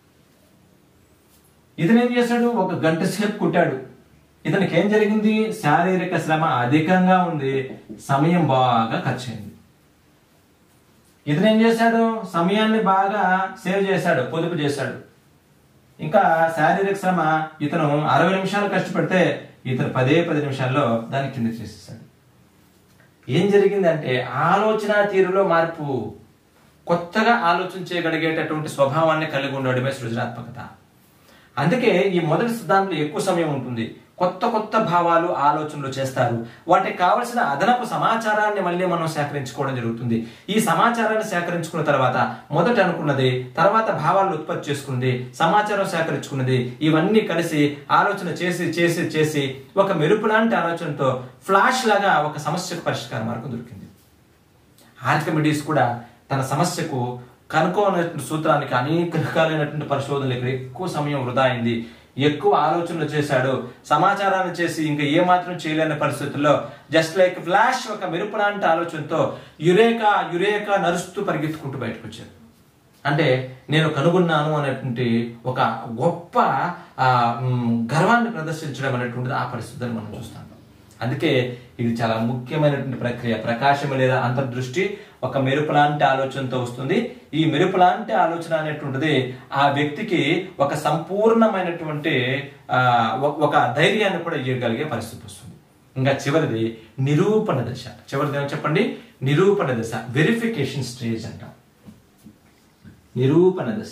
ఇతను ఏం చేశాడు ఒక గంట సేపు కుట్టాడు ఇతనికి ఏం జరిగింది శారీరక శ్రమ అధికంగా ఉంది సమయం బాగా ఖర్చయింది ఇతను ఏం చేశాడు సమయాన్ని బాగా సేవ్ చేశాడు పొదుపు చేశాడు ఇంకా శారీరక శ్రమ ఇతను అరవై నిమిషాలు కష్టపడితే ఇతను పదే పది నిమిషాల్లో దాన్ని కింద చేసేసాడు ఏం జరిగిందంటే ఆలోచన తీరులో మార్పు కొత్తగా ఆలోచించగలిగేటటువంటి స్వభావాన్ని కలిగి ఉండడమే సృజనాత్మకత అందుకే ఈ మొదటి సిద్ధాంతంలో ఎక్కువ సమయం ఉంటుంది కొత్త కొత్త భావాలు ఆలోచనలు చేస్తారు వాటికి కావలసిన అదనపు సమాచారాన్ని మళ్ళీ మనం సేకరించుకోవడం జరుగుతుంది ఈ సమాచారాన్ని సేకరించుకున్న తర్వాత మొదట అనుకున్నది తర్వాత భావాలను ఉత్పత్తి చేసుకున్నది సమాచారం సేకరించుకున్నది ఇవన్నీ కలిసి ఆలోచన చేసి చేసి చేసి ఒక మెరుపు లాంటి ఆలోచనతో ఫ్లాష్ లాగా ఒక సమస్యకు పరిష్కార మార్గం దొరికింది ఆర్కిమిడీస్ కూడా తన సమస్యకు కనుక్కోనటువంటి సూత్రానికి అనేక రకాలైనటువంటి పరిశోధనలు ఇక్కడ ఎక్కువ సమయం వృధా అయింది ఎక్కువ ఆలోచనలు చేశాడు సమాచారాన్ని చేసి ఇంకా ఏ మాత్రం చేయలేని పరిస్థితుల్లో జస్ట్ లైక్ ఫ్లాష్ ఒక మెరుపు లాంటి ఆలోచనతో యురేకా యురేకా నరుస్తూ పరిగెత్తుకుంటూ బయటకు వచ్చాడు అంటే నేను కనుగొన్నాను అనేటువంటి ఒక గొప్ప ఆ, మ్, గర్వాన్ని ప్రదర్శించడం అనేటువంటిది ఆ పరిస్థితులను మనం చూస్తాం అందుకే ఇది చాలా ముఖ్యమైనటువంటి ప్రక్రియ ప్రకాశం లేదా అంతర్దృష్టి ఒక మెరుపు లాంటి ఆలోచనతో వస్తుంది ఈ మెరుపు లాంటి ఆలోచన అనేటువంటిది ఆ వ్యక్తికి ఒక సంపూర్ణమైనటువంటి ఆ, ఒక- ఒక ధైర్యాన్ని కూడా ఇవ్వగలిగే పరిస్థితి వస్తుంది ఇంకా చివరిది నిరూపణ దశ చివరిది ఏమో చెప్పండి నిరూపణ దశ వెరిఫికేషన్ స్టేజ్ అంటాం నిరూపణ దశ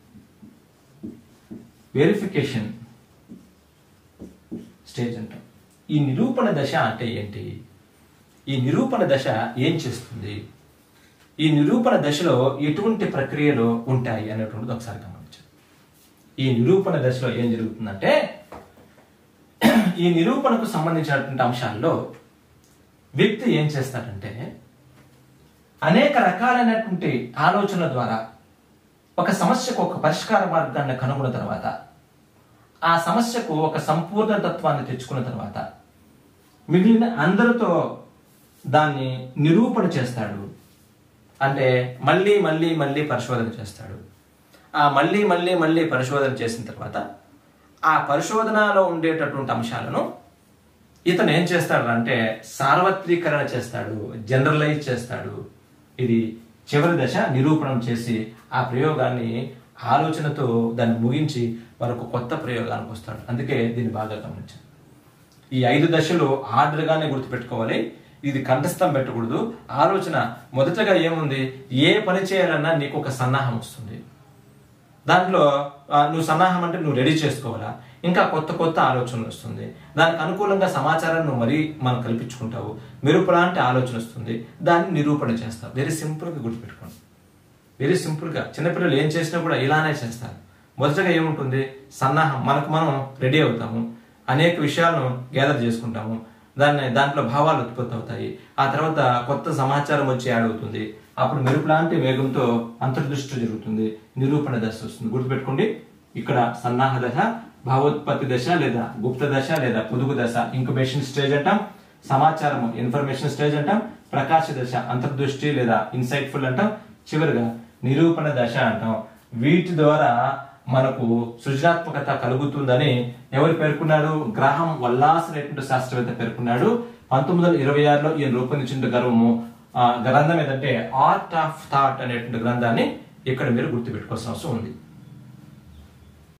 వెరిఫికేషన్ స్టేజ్ అంటాం ఈ నిరూపణ దశ అంటే ఏంటి ఈ నిరూపణ దశ ఏం చేస్తుంది ఈ నిరూపణ దశలో ఎటువంటి ప్రక్రియలు ఉంటాయి అనేటువంటిది ఒకసారి గమనించాలి ఈ నిరూపణ దశలో ఏం జరుగుతుందంటే ఈ నిరూపణకు సంబంధించినటువంటి అంశాల్లో వ్యక్తి ఏం చేస్తాడంటే అనేక రకాలైనటువంటి ఆలోచనల ద్వారా ఒక సమస్యకు ఒక పరిష్కార మార్గాన్ని కనుగొన్న తర్వాత ఆ సమస్యకు ఒక సంపూర్ణ తత్వాన్ని తెచ్చుకున్న తర్వాత మిగిలిన అందరితో దాన్ని నిరూపణ చేస్తాడు అంటే మళ్ళీ మళ్ళీ మళ్ళీ పరిశోధన చేస్తాడు ఆ మళ్ళీ మళ్ళీ మళ్ళీ పరిశోధన చేసిన తర్వాత ఆ పరిశోధనలో ఉండేటటువంటి అంశాలను ఇతను ఏం చేస్తాడు అంటే సార్వత్రీకరణ చేస్తాడు జనరలైజ్ చేస్తాడు ఇది చివరి దశ నిరూపణం చేసి ఆ ప్రయోగాన్ని ఆలోచనతో దాన్ని ముగించి మరొక కొత్త ప్రయోగానికి వస్తాడు అందుకే దీన్ని బాగా గమనించాలి ఈ ఐదు దశలు ఆర్డర్గానే గుర్తుపెట్టుకోవాలి ఇది కంఠస్థం పెట్టకూడదు ఆలోచన మొదటగా ఏముంది ఏ పని చేయాలన్నా నీకు ఒక సన్నాహం వస్తుంది దాంట్లో ఆ, నువ్వు సన్నాహం అంటే నువ్వు రెడీ చేసుకోవాలా ఇంకా కొత్త కొత్త ఆలోచనలు వస్తుంది దానికి అనుకూలంగా సమాచారాన్ని నువ్వు మరీ మనం కల్పించుకుంటావు మెరుపు లాంటి ఆలోచన వస్తుంది దాన్ని నిరూపణ చేస్తావు వెరీ సింపుల్గా గుర్తుపెట్టుకోండి వెరీ సింపుల్గా చిన్నపిల్లలు ఏం చేసినా కూడా ఇలానే చేస్తారు మొదటగా ఏముంటుంది సన్నాహం మనకు మనం రెడీ అవుతాము అనేక విషయాలను గ్యాదర్ చేసుకుంటాము దాన్ని దాంట్లో భావాలు ఉత్పత్తి అవుతాయి ఆ తర్వాత కొత్త సమాచారం వచ్చి యాడ్ అవుతుంది అప్పుడు మెరుపు లాంటి వేగంతో అంతర్దృష్టి జరుగుతుంది నిరూపణ దశ వస్తుంది గుర్తుపెట్టుకోండి ఇక్కడ సన్నాహ దశ భావోత్పత్తి దశ లేదా గుప్త దశ లేదా పొదుగు దశ ఇంక్యుబేషన్ స్టేజ్ అంటాం సమాచారం ఇన్ఫర్మేషన్ స్టేజ్ అంటాం ప్రకాశ దశ అంతర్దృష్టి లేదా ఇన్సైట్ఫుల్ అంటాం చివరిగా నిరూపణ దశ అంటాం వీటి ద్వారా మనకు సృజనాత్మకత కలుగుతుందని ఎవరు పేర్కొన్నారు గ్రాహం వల్లాస్ అనేటువంటి శాస్త్రవేత్త పేర్కొన్నాడు పంతొమ్మిది వందల ఇరవై ఆరులో ఈయన రూపొందించిన గర్వము ఆ గ్రంథం ఏదంటే ఆర్ట్ ఆఫ్ థాట్ అనేటువంటి గ్రంథాన్ని ఇక్కడ మీరు గుర్తుపెట్టుకోవాల్సిన అవసరం ఉంది